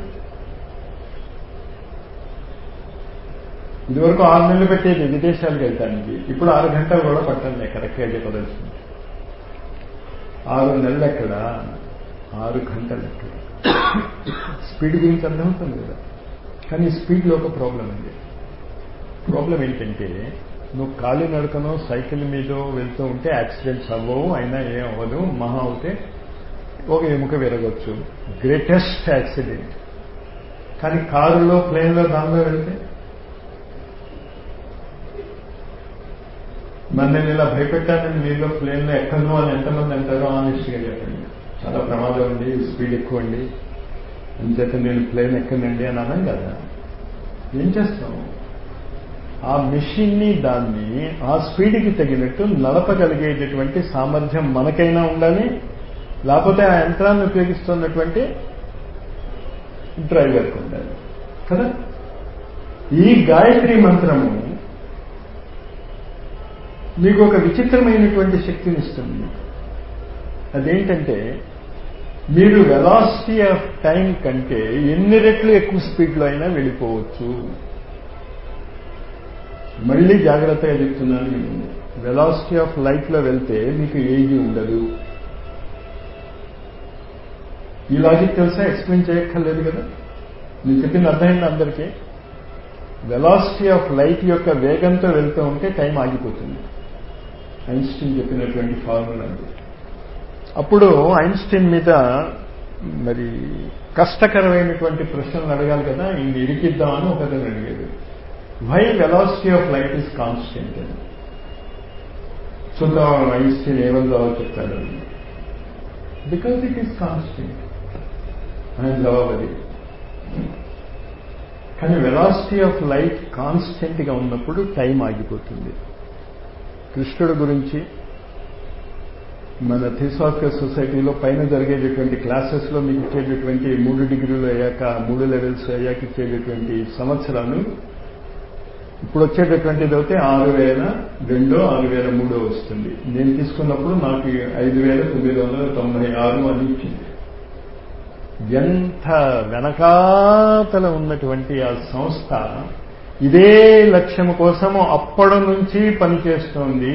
ఇదివరకు ఆరు నెలలు పెట్టేది విదేశాలకు వెళ్తానికి ఇప్పుడు ఆరు గంటలు కూడా పట్టండి కరెక్ట్గా చెప్పదలుచుకుంటే ఆరు నెలలు ఎక్కడ ఆరు గంటలు ఎక్కడ స్పీడ్ గురించి అర్థమవుతుంది కదా కానీ స్పీడ్లో ఒక ప్రాబ్లం ఉంది ప్రాబ్లం ఏంటంటే నువ్వు ఖాళీ నడకనో సైకిల్ మీద వెళ్తూ ఉంటే యాక్సిడెంట్స్ అవ్వవు అయినా ఏం అవ్వదు మహా అవుతే ఒక ఎముక విరగొచ్చు గ్రేటెస్ట్ యాక్సిడెంట్ కానీ కారులో ప్లేన్లో దానిలో వెళ్తే మరి నేను ఇలా భయపెట్టానని మీలో ప్లేన్లో ఎక్కను అని ఎంతమంది అంటారో ఆనెస్ట్గా చెప్పండి చాలా ప్రమాదం ఉంది స్పీడ్ ఎక్కువ అండి అంచేత నేను ప్లేన్ ఎక్కనండి అని అన్నాం కదా ఏం చేస్తాం ఆ మెషిన్ని దాన్ని ఆ స్పీడ్కి తగినట్టు నడపగలిగేటటువంటి సామర్థ్యం మనకైనా ఉండాలి లేకపోతే ఆ యంత్రాన్ని ఉపయోగిస్తున్నటువంటి డ్రైవర్కి ఉండాలి కదా ఈ గాయత్రి మంత్రము మీకు ఒక విచిత్రమైనటువంటి శక్తిని ఇస్తుంది అదేంటంటే మీరు వెలాసిటీ ఆఫ్ టైం కంటే ఎన్ని రెట్లు ఎక్కువ స్పీడ్లో అయినా వెళ్ళిపోవచ్చు మళ్ళీ జాగ్రత్తగా చెప్తున్నాను నేను వెలాసిటీ ఆఫ్ లైట్లో వెళ్తే మీకు ఏజీ ఉండదు ఈ లాజిక్ తెలుసా ఎక్స్ప్లెయిన్ చేయక్కర్లేదు కదా నేను చెప్పింది అర్థమైంది అందరికీ వెలాసిటీ ఆఫ్ లైట్ యొక్క వేగంతో వెళ్తూ ఉంటే టైం ఆగిపోతుంది ఐన్స్టీన్ చెప్పినటువంటి ఫార్ములా అది అప్పుడు ఐన్స్టీన్ మీద మరి కష్టకరమైనటువంటి ప్రశ్నలు అడగాలి కదా ఇన్ని ఇరికిద్దామని ఒకరిని అడిగాడు why velocity of light is constant అని చూద్దాం ఐన్స్టీన్ ఏమన్నా చెప్తాడు బికాజ్ ఇట్ ఈస్ కాన్స్టెంట్ అని జవాబు అది కానీ వెలాసిటీ ఆఫ్ లైట్ కాన్స్టెంట్ గా ఉన్నప్పుడు టైం ఆగిపోతుంది కృష్ణుడు గురించి మన థిసాఫికల్ సొసైటీలో పైన జరిగేటటువంటి క్లాసెస్లో మీకు ఇచ్చేటటువంటి మూడు డిగ్రీలు అయ్యాక మూడు లెవెల్స్ అయ్యాక ఇచ్చేటటువంటి సంవత్సరాలు ఇప్పుడు వచ్చేటటువంటిది అయితే ఆరు వేల రెండో ఆరు వేల మూడో వస్తుంది నేను తీసుకున్నప్పుడు నాకు ఐదు వేల తొమ్మిది వందల తొంభై ఆరు అని ఇచ్చింది ఎంత వెనకాతల ఉన్నటువంటి ఆ సంస్థ ఇదే లక్ష్యం కోసము అప్పటి నుంచి పనిచేస్తోంది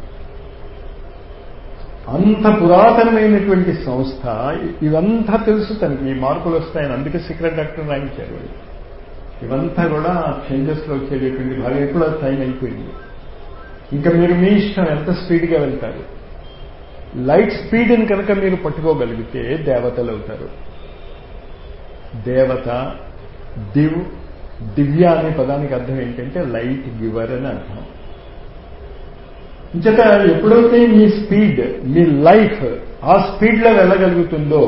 అంత పురాతనమైనటువంటి సంస్థ ఇవంతా తెలుసు తనకి ఈ మార్పులు వస్తాయని అందుకే సీక్రెట్ డాక్టర్ రాయించారు వాళ్ళు. ఇవంతా కూడా చేంజెస్ లో వచ్చేటటువంటి భాగం ఇప్పుడు అది టైం అయిపోయింది ఇంకా మీరు మీ ఇష్టం ఎంత స్పీడ్గా వెళ్తారు లైట్ స్పీడ్ని కనుక మీరు పట్టుకోగలిగితే దేవతలు అవుతారు దేవత దివ్ దివ్య అనే పదానికి అర్థం ఏంటంటే లైట్ గివర్ అని అర్థం ఇంచేత ఎప్పుడైతే మీ స్పీడ్ మీ లైఫ్ ఆ స్పీడ్లో వెళ్ళగలుగుతుందో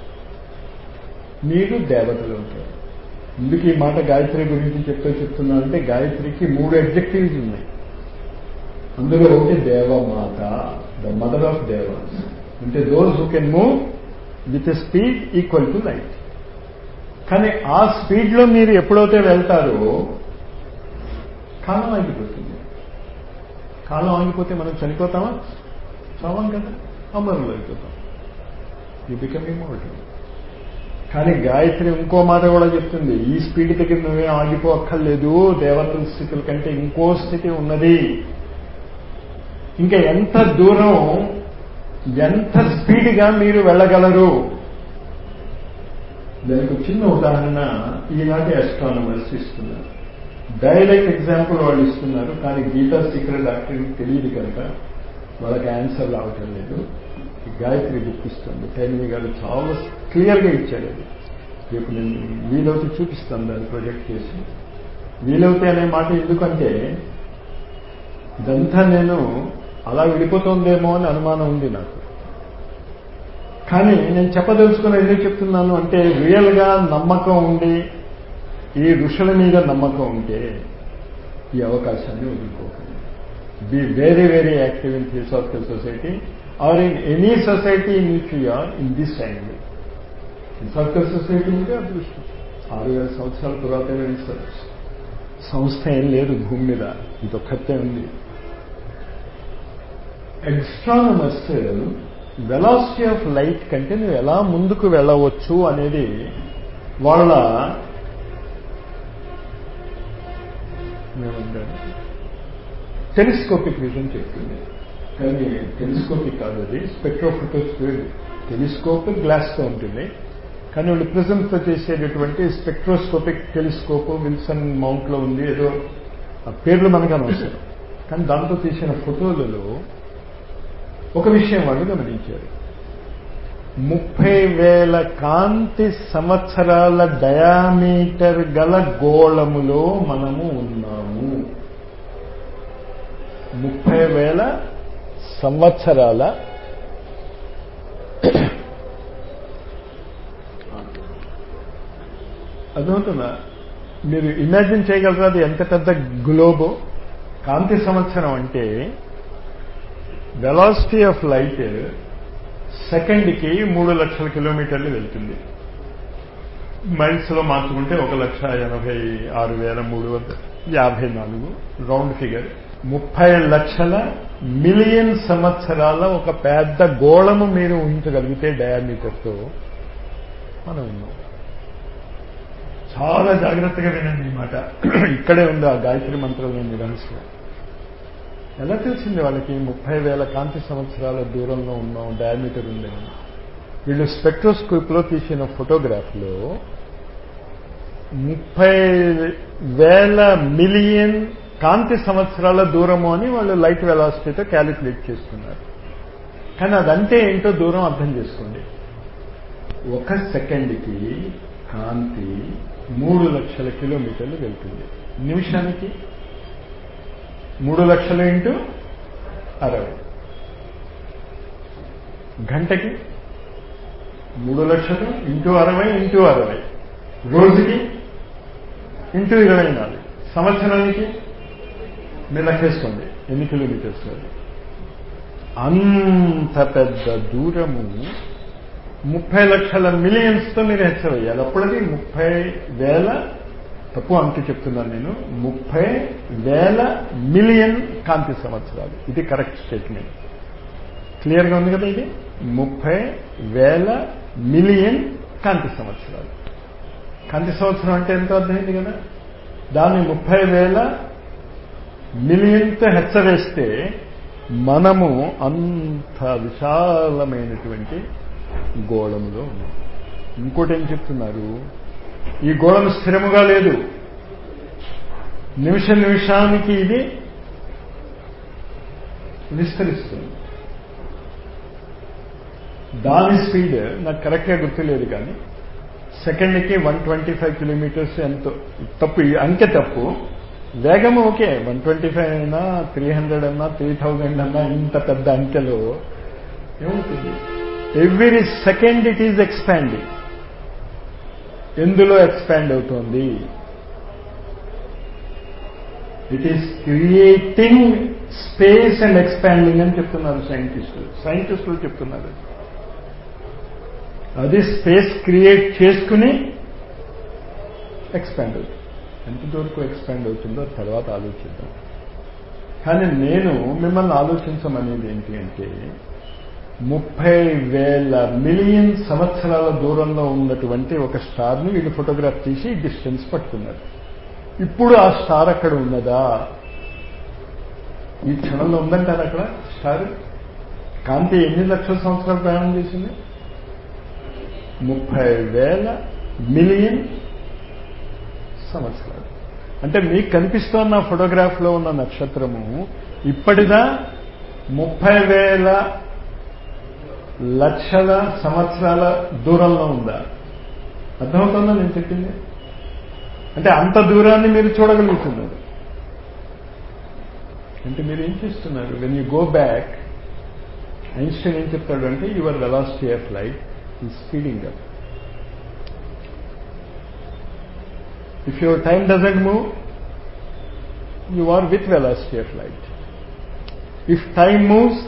మీరు దేవతలు అవుతారు ఎందుకు ఈ మాట గాయత్రి గురించి చెప్తూ చెప్తున్నా అంటే గాయత్రికి మూడు అడ్జెక్టివ్స్ ఉన్నాయి అందులో ఒకటి Devamata the mother of devas అంటే those who can move with speed equal to light కానీ ఆ స్పీడ్లో మీరు ఎప్పుడైతే వెళ్తారో కాలం ఆగిపోతుంది కాలం ఆగిపోతే మనం చనిపోతామా చావం కదా అమరులు అయిపోతాం యూ బికమ్ ఇమోర్టల్ కానీ గాయత్రి ఇంకో మాట కూడా చెప్తుంది ఈ స్పీడ్ దగ్గర నువ్వేం ఆగిపోక్కర్లేదు దేవతల స్థితుల కంటే ఇంకో స్థితి ఉన్నది ఇంకా ఎంత దూరం ఎంత స్పీడ్గా మీరు వెళ్ళగలరు దానికి ఒక చిన్న ఉదాహరణ ఈనాటి అస్ట్రానమర్స్ ఇస్తున్నారు డైరెక్ట్ ఎగ్జాంపుల్ వాళ్ళు ఇస్తున్నారు కానీ గీతా సీక్రెట్ డాక్టర్కి తెలియదు కనుక వాళ్ళకి ఆన్సర్ రావటం లేదు ఈ గాయత్రి బుక్ ఇస్తుంది టైమింగ్ గారు చాలా క్లియర్గా ఇచ్చారు అది రేపు నేను వీలవుతే చూపిస్తాను దాన్ని ప్రొజెక్ట్ చేసి వీలవుతే అనే మాట ఎందుకంటే ఇదంతా నేను అలా విడిపోతుందేమో అని అనుమానం ఉంది నాకు కానీ నేను చెప్పదలుచుకున్న ఎందుకు చెప్తున్నాను అంటే రియల్గా నమ్మకం ఉండి ఈ ఋషుల మీద నమ్మకం ఉంటే ఈ అవకాశాన్ని వదులుకోకండి be very very active in theosophical society or in any society in which you are in this angle theosophical society ఉంటే అదృష్టం ఆరు వేల సంవత్సరాల పురాతనమైన సంస్థ ఏం లేదు భూమి మీద ఇదొక్కతే ఉంది ఎక్స్ట్రానమర్స్ వెలాసిటీ ఆఫ్ లైట్ కంటే నువ్వు ఎలా ముందుకు వెళ్ళవచ్చు అనేది వాళ్ళ ఏమంటారు టెలిస్కోపిక్ విజన్ చెప్తుంది కానీ టెలిస్కోపిక్ కాదు అది స్పెక్ట్రోఫోటోస్కోప్ టెలిస్కోప్ గ్లాస్తో ఉంటుంది కానీ వాళ్ళు ప్రిజమ్తో చేసేటటువంటి స్పెక్ట్రోస్కోపిక్ టెలిస్కోప్ విల్సన్ మౌంట్లో ఉంది ఏదో ఆ పేర్లు మనకు అనవసరం కానీ దాంతో తీసిన ఫోటోలలో ఒక విషయం వాళ్ళు గమనించారు ముప్పై వేల కాంతి సంవత్సరాల డయామీటర్ గల గోళములో మనము ఉన్నాము ముప్పై వేల సంవత్సరాల అర్థమవుతుందా మీరు ఇమాజిన్ చేయగలరా అది ఎంత పెద్ద గ్లోబో కాంతి సంవత్సరం అంటే వెలాసిటీ ఆఫ్ లైట్ సెకండ్కి మూడు లక్షల కిలోమీటర్లు వెళ్తుంది మైల్స్లో మార్చుకుంటే ఒక లక్ష ఎనభై ఆరు వేల మూడు వందల యాభై నాలుగు రౌండ్ ఫిగర్ ముప్పై లక్షల మిలియన్ సంవత్సరాల ఒక పెద్ద గోళము మీరు ఊహించగలిగితే డయామీటర్తో మనం ఉన్నాం చాలా జాగ్రత్తగా వినండి ఈ మాట ఇక్కడే ఉంది ఆ గాయత్రి మంత్రంలోని రహస్యం ఎలా తెలిసింది వాళ్ళకి ముప్పై వేల కాంతి సంవత్సరాల దూరంలో ఉన్నాం డయామీటర్ ఉందని వీళ్ళు స్పెక్ట్రోస్కోప్లో తీసిన ఫోటోగ్రాఫ్లో ముప్పై వేల మిలియన్ కాంతి సంవత్సరాల దూరము అని వాళ్ళు లైట్ వెలాసిటీతో క్యాలిక్యులేట్ చేస్తున్నారు కానీ అదంటే ఏంటో దూరం అర్థం చేసుకోండి ఒక సెకండ్కి కాంతి మూడు లక్షల కిలోమీటర్లు వెళ్తుంది నిమిషానికి మూడు లక్షలు ఇంటూ అరవై గంటకి మూడు లక్షలు ఇంటూ అరవై ఇంటూ అరవై రోజుకి ఇంటూ ఇరవై నాలుగు సంవత్సరానికి మీరు లెక్కేసుకోండి ఎన్ని కిలోమీటర్స్ అది అంత పెద్ద దూరము ముప్పై లక్షల మిలియన్స్తో మీరు హెచ్చవేయాలి అప్పుడది ముప్పై వేల తప్పు అంకి చెప్తున్నాను నేను ముప్పై వేల మిలియన్ కాంతి సంవత్సరాలు ఇది కరెక్ట్ స్టేట్మెంట్ క్లియర్గా ఉంది కదా ఇది ముప్పై వేల మిలియన్ కాంతి సంవత్సరాలు కాంతి సంవత్సరం అంటే ఎంతో అర్థమైంది కదా దాన్ని ముప్పై వేల మిలియన్తో హెచ్చవేస్తే మనము అంత విశాలమైనటువంటి గోళములో ఉన్నాం ఇంకోటి ఏం చెప్తున్నారు ఈ గోళము స్థిరముగా లేదు నిమిష నిమిషానికి ఇది విస్తరిస్తుంది దాని స్పీడ్ నాకు కరెక్ట్గా గుర్తులేదు కానీ సెకండ్కి వన్ ట్వంటీ ఫైవ్ కిలోమీటర్స్ ఎంతో తప్పు ఈ అంకె తప్పు వేగము ఓకే వన్ ట్వంటీ ఫైవ్ అయినా త్రీ హండ్రెడ్ అన్నా త్రీ థౌజండ్ అన్నా ఇంత పెద్ద అంకెలో ఏమవుతుంది every second it is expanding ఎందులో ఎక్స్పాండ్ అవుతోంది it is creating space and expanding అని చెప్తున్నారు సైంటిస్టులు సైంటిస్టులు చెప్తున్నారు అది స్పేస్ క్రియేట్ చేసుకుని ఎక్స్పాండ్ అవుతుంది ఎంతవరకు ఎక్స్పాండ్ అవుతుందో తర్వాత ఆలోచిద్దాం కానీ నేను మిమ్మల్ని ఆలోచించమనేది ఏంటి అంటే ముప్పై వేల మిలియన్ సంవత్సరాల దూరంలో ఉన్నటువంటి ఒక స్టార్ని వీళ్ళు ఫోటోగ్రాఫ్ తీసి డిస్టెన్స్ పట్టుకున్నారు ఇప్పుడు ఆ స్టార్ అక్కడ ఉన్నదా ఈ క్షణంలో ఉందంటారు అక్కడ స్టార్ కాంతి ఎన్ని లక్షల సంవత్సరాలు ప్రయాణం చేసింది ముప్పై వేల మిలియన్ సంవత్సరాలు అంటే మీకు కనిపిస్తున్న ఫోటోగ్రాఫ్లో ఉన్న నక్షత్రము ఇప్పటిదా ముప్పై వేల లక్షల సంవత్సరాల దూరంలో ఉందా అర్థమవుతుందా నేను చెప్పింది అంటే అంత దూరాన్ని మీరు చూడగలుగుతున్నారు అంటే మీరు ఏం చేస్తున్నారు when you go back Einstein ఏం చెప్తాడు అంటే your velocity of light is speeding up If your time doesn't move, you are with velocity of light. If time moves,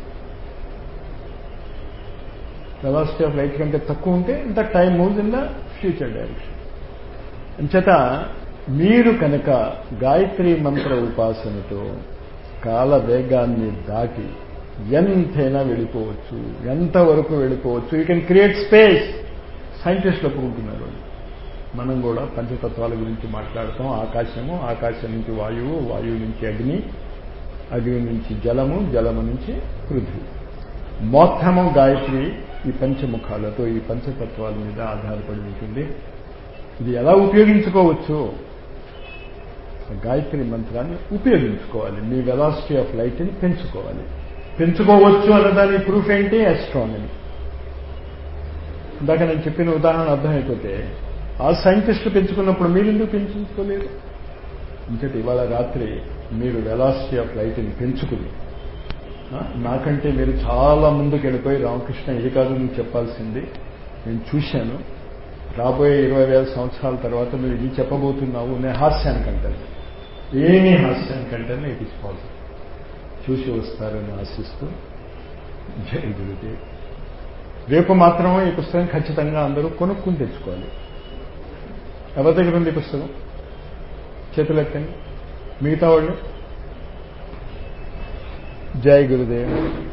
velocity of light కంటే తక్కువ ఉంటే the time moves in the future direction అంచేత మీరు కనుక గాయత్రి మంత్ర ఉపాసనతో కాల వేగాన్ని దాటి ఎంతైనా వెళ్ళిపోవచ్చు ఎంతవరకు వెళ్ళిపోవచ్చు యూ కెన్ క్రియేట్ స్పేస్ సైంటిస్టులు ఒప్పుకుంటున్నారు వాళ్ళు మనం కూడా పంచతత్వాల గురించి మాట్లాడతాం ఆకాశము ఆకాశం నుంచి వాయువు వాయువు నుంచి అగ్ని అగ్ని నుంచి జలము జలము నుంచి పృథ్వీ మొత్తము గాయత్రి ఈ పంచముఖాలతో ఈ పంచతత్వాల మీద ఆధారపడి ఉంటుంది ఇది ఎలా ఉపయోగించుకోవచ్చు గాయత్రి మంత్రాన్ని ఉపయోగించుకోవాలి మీ వెలాసిటీ ఆఫ్ లైట్ని పెంచుకోవాలి పెంచుకోవచ్చు అన్నదాని ప్రూఫ్ ఏంటి అస్ట్రానమీ ఇందాక నేను చెప్పిన ఉదాహరణ అర్థమైపోతే ఆ సైంటిస్టులు పెంచుకున్నప్పుడు మీరు ఎందుకు పెంచుకోలేదు ఇంకటి ఇవాళ రాత్రి మీరు వెలాసిటీ ఆఫ్ లైట్ని పెంచుకుని నాకంటే మీరు చాలా ముందుకు వెళ్ళిపోయి రామకృష్ణ ఇది కాదు నువ్వు చెప్పాల్సింది నేను చూశాను రాబోయే ఇరవై వేల సంవత్సరాల తర్వాత నువ్వు ఇది చెప్పబోతున్నావు నేను హాస్యానికంటాను ఏమీ హాస్యానికంటాను ఇట్ ఇస్ పాసిబుల్ చూసి వస్తారని ఆశిస్తూ జై గురుదేవ్ రేపు మాత్రమే ఈ పుస్తకం ఖచ్చితంగా అందరూ కొనుక్కుని తెచ్చుకోవాలి ఎవరి దగ్గర ఉంది పుస్తకం చేతులు ఎత్తండి మిగతా వాళ్ళు జై గురుదేవ్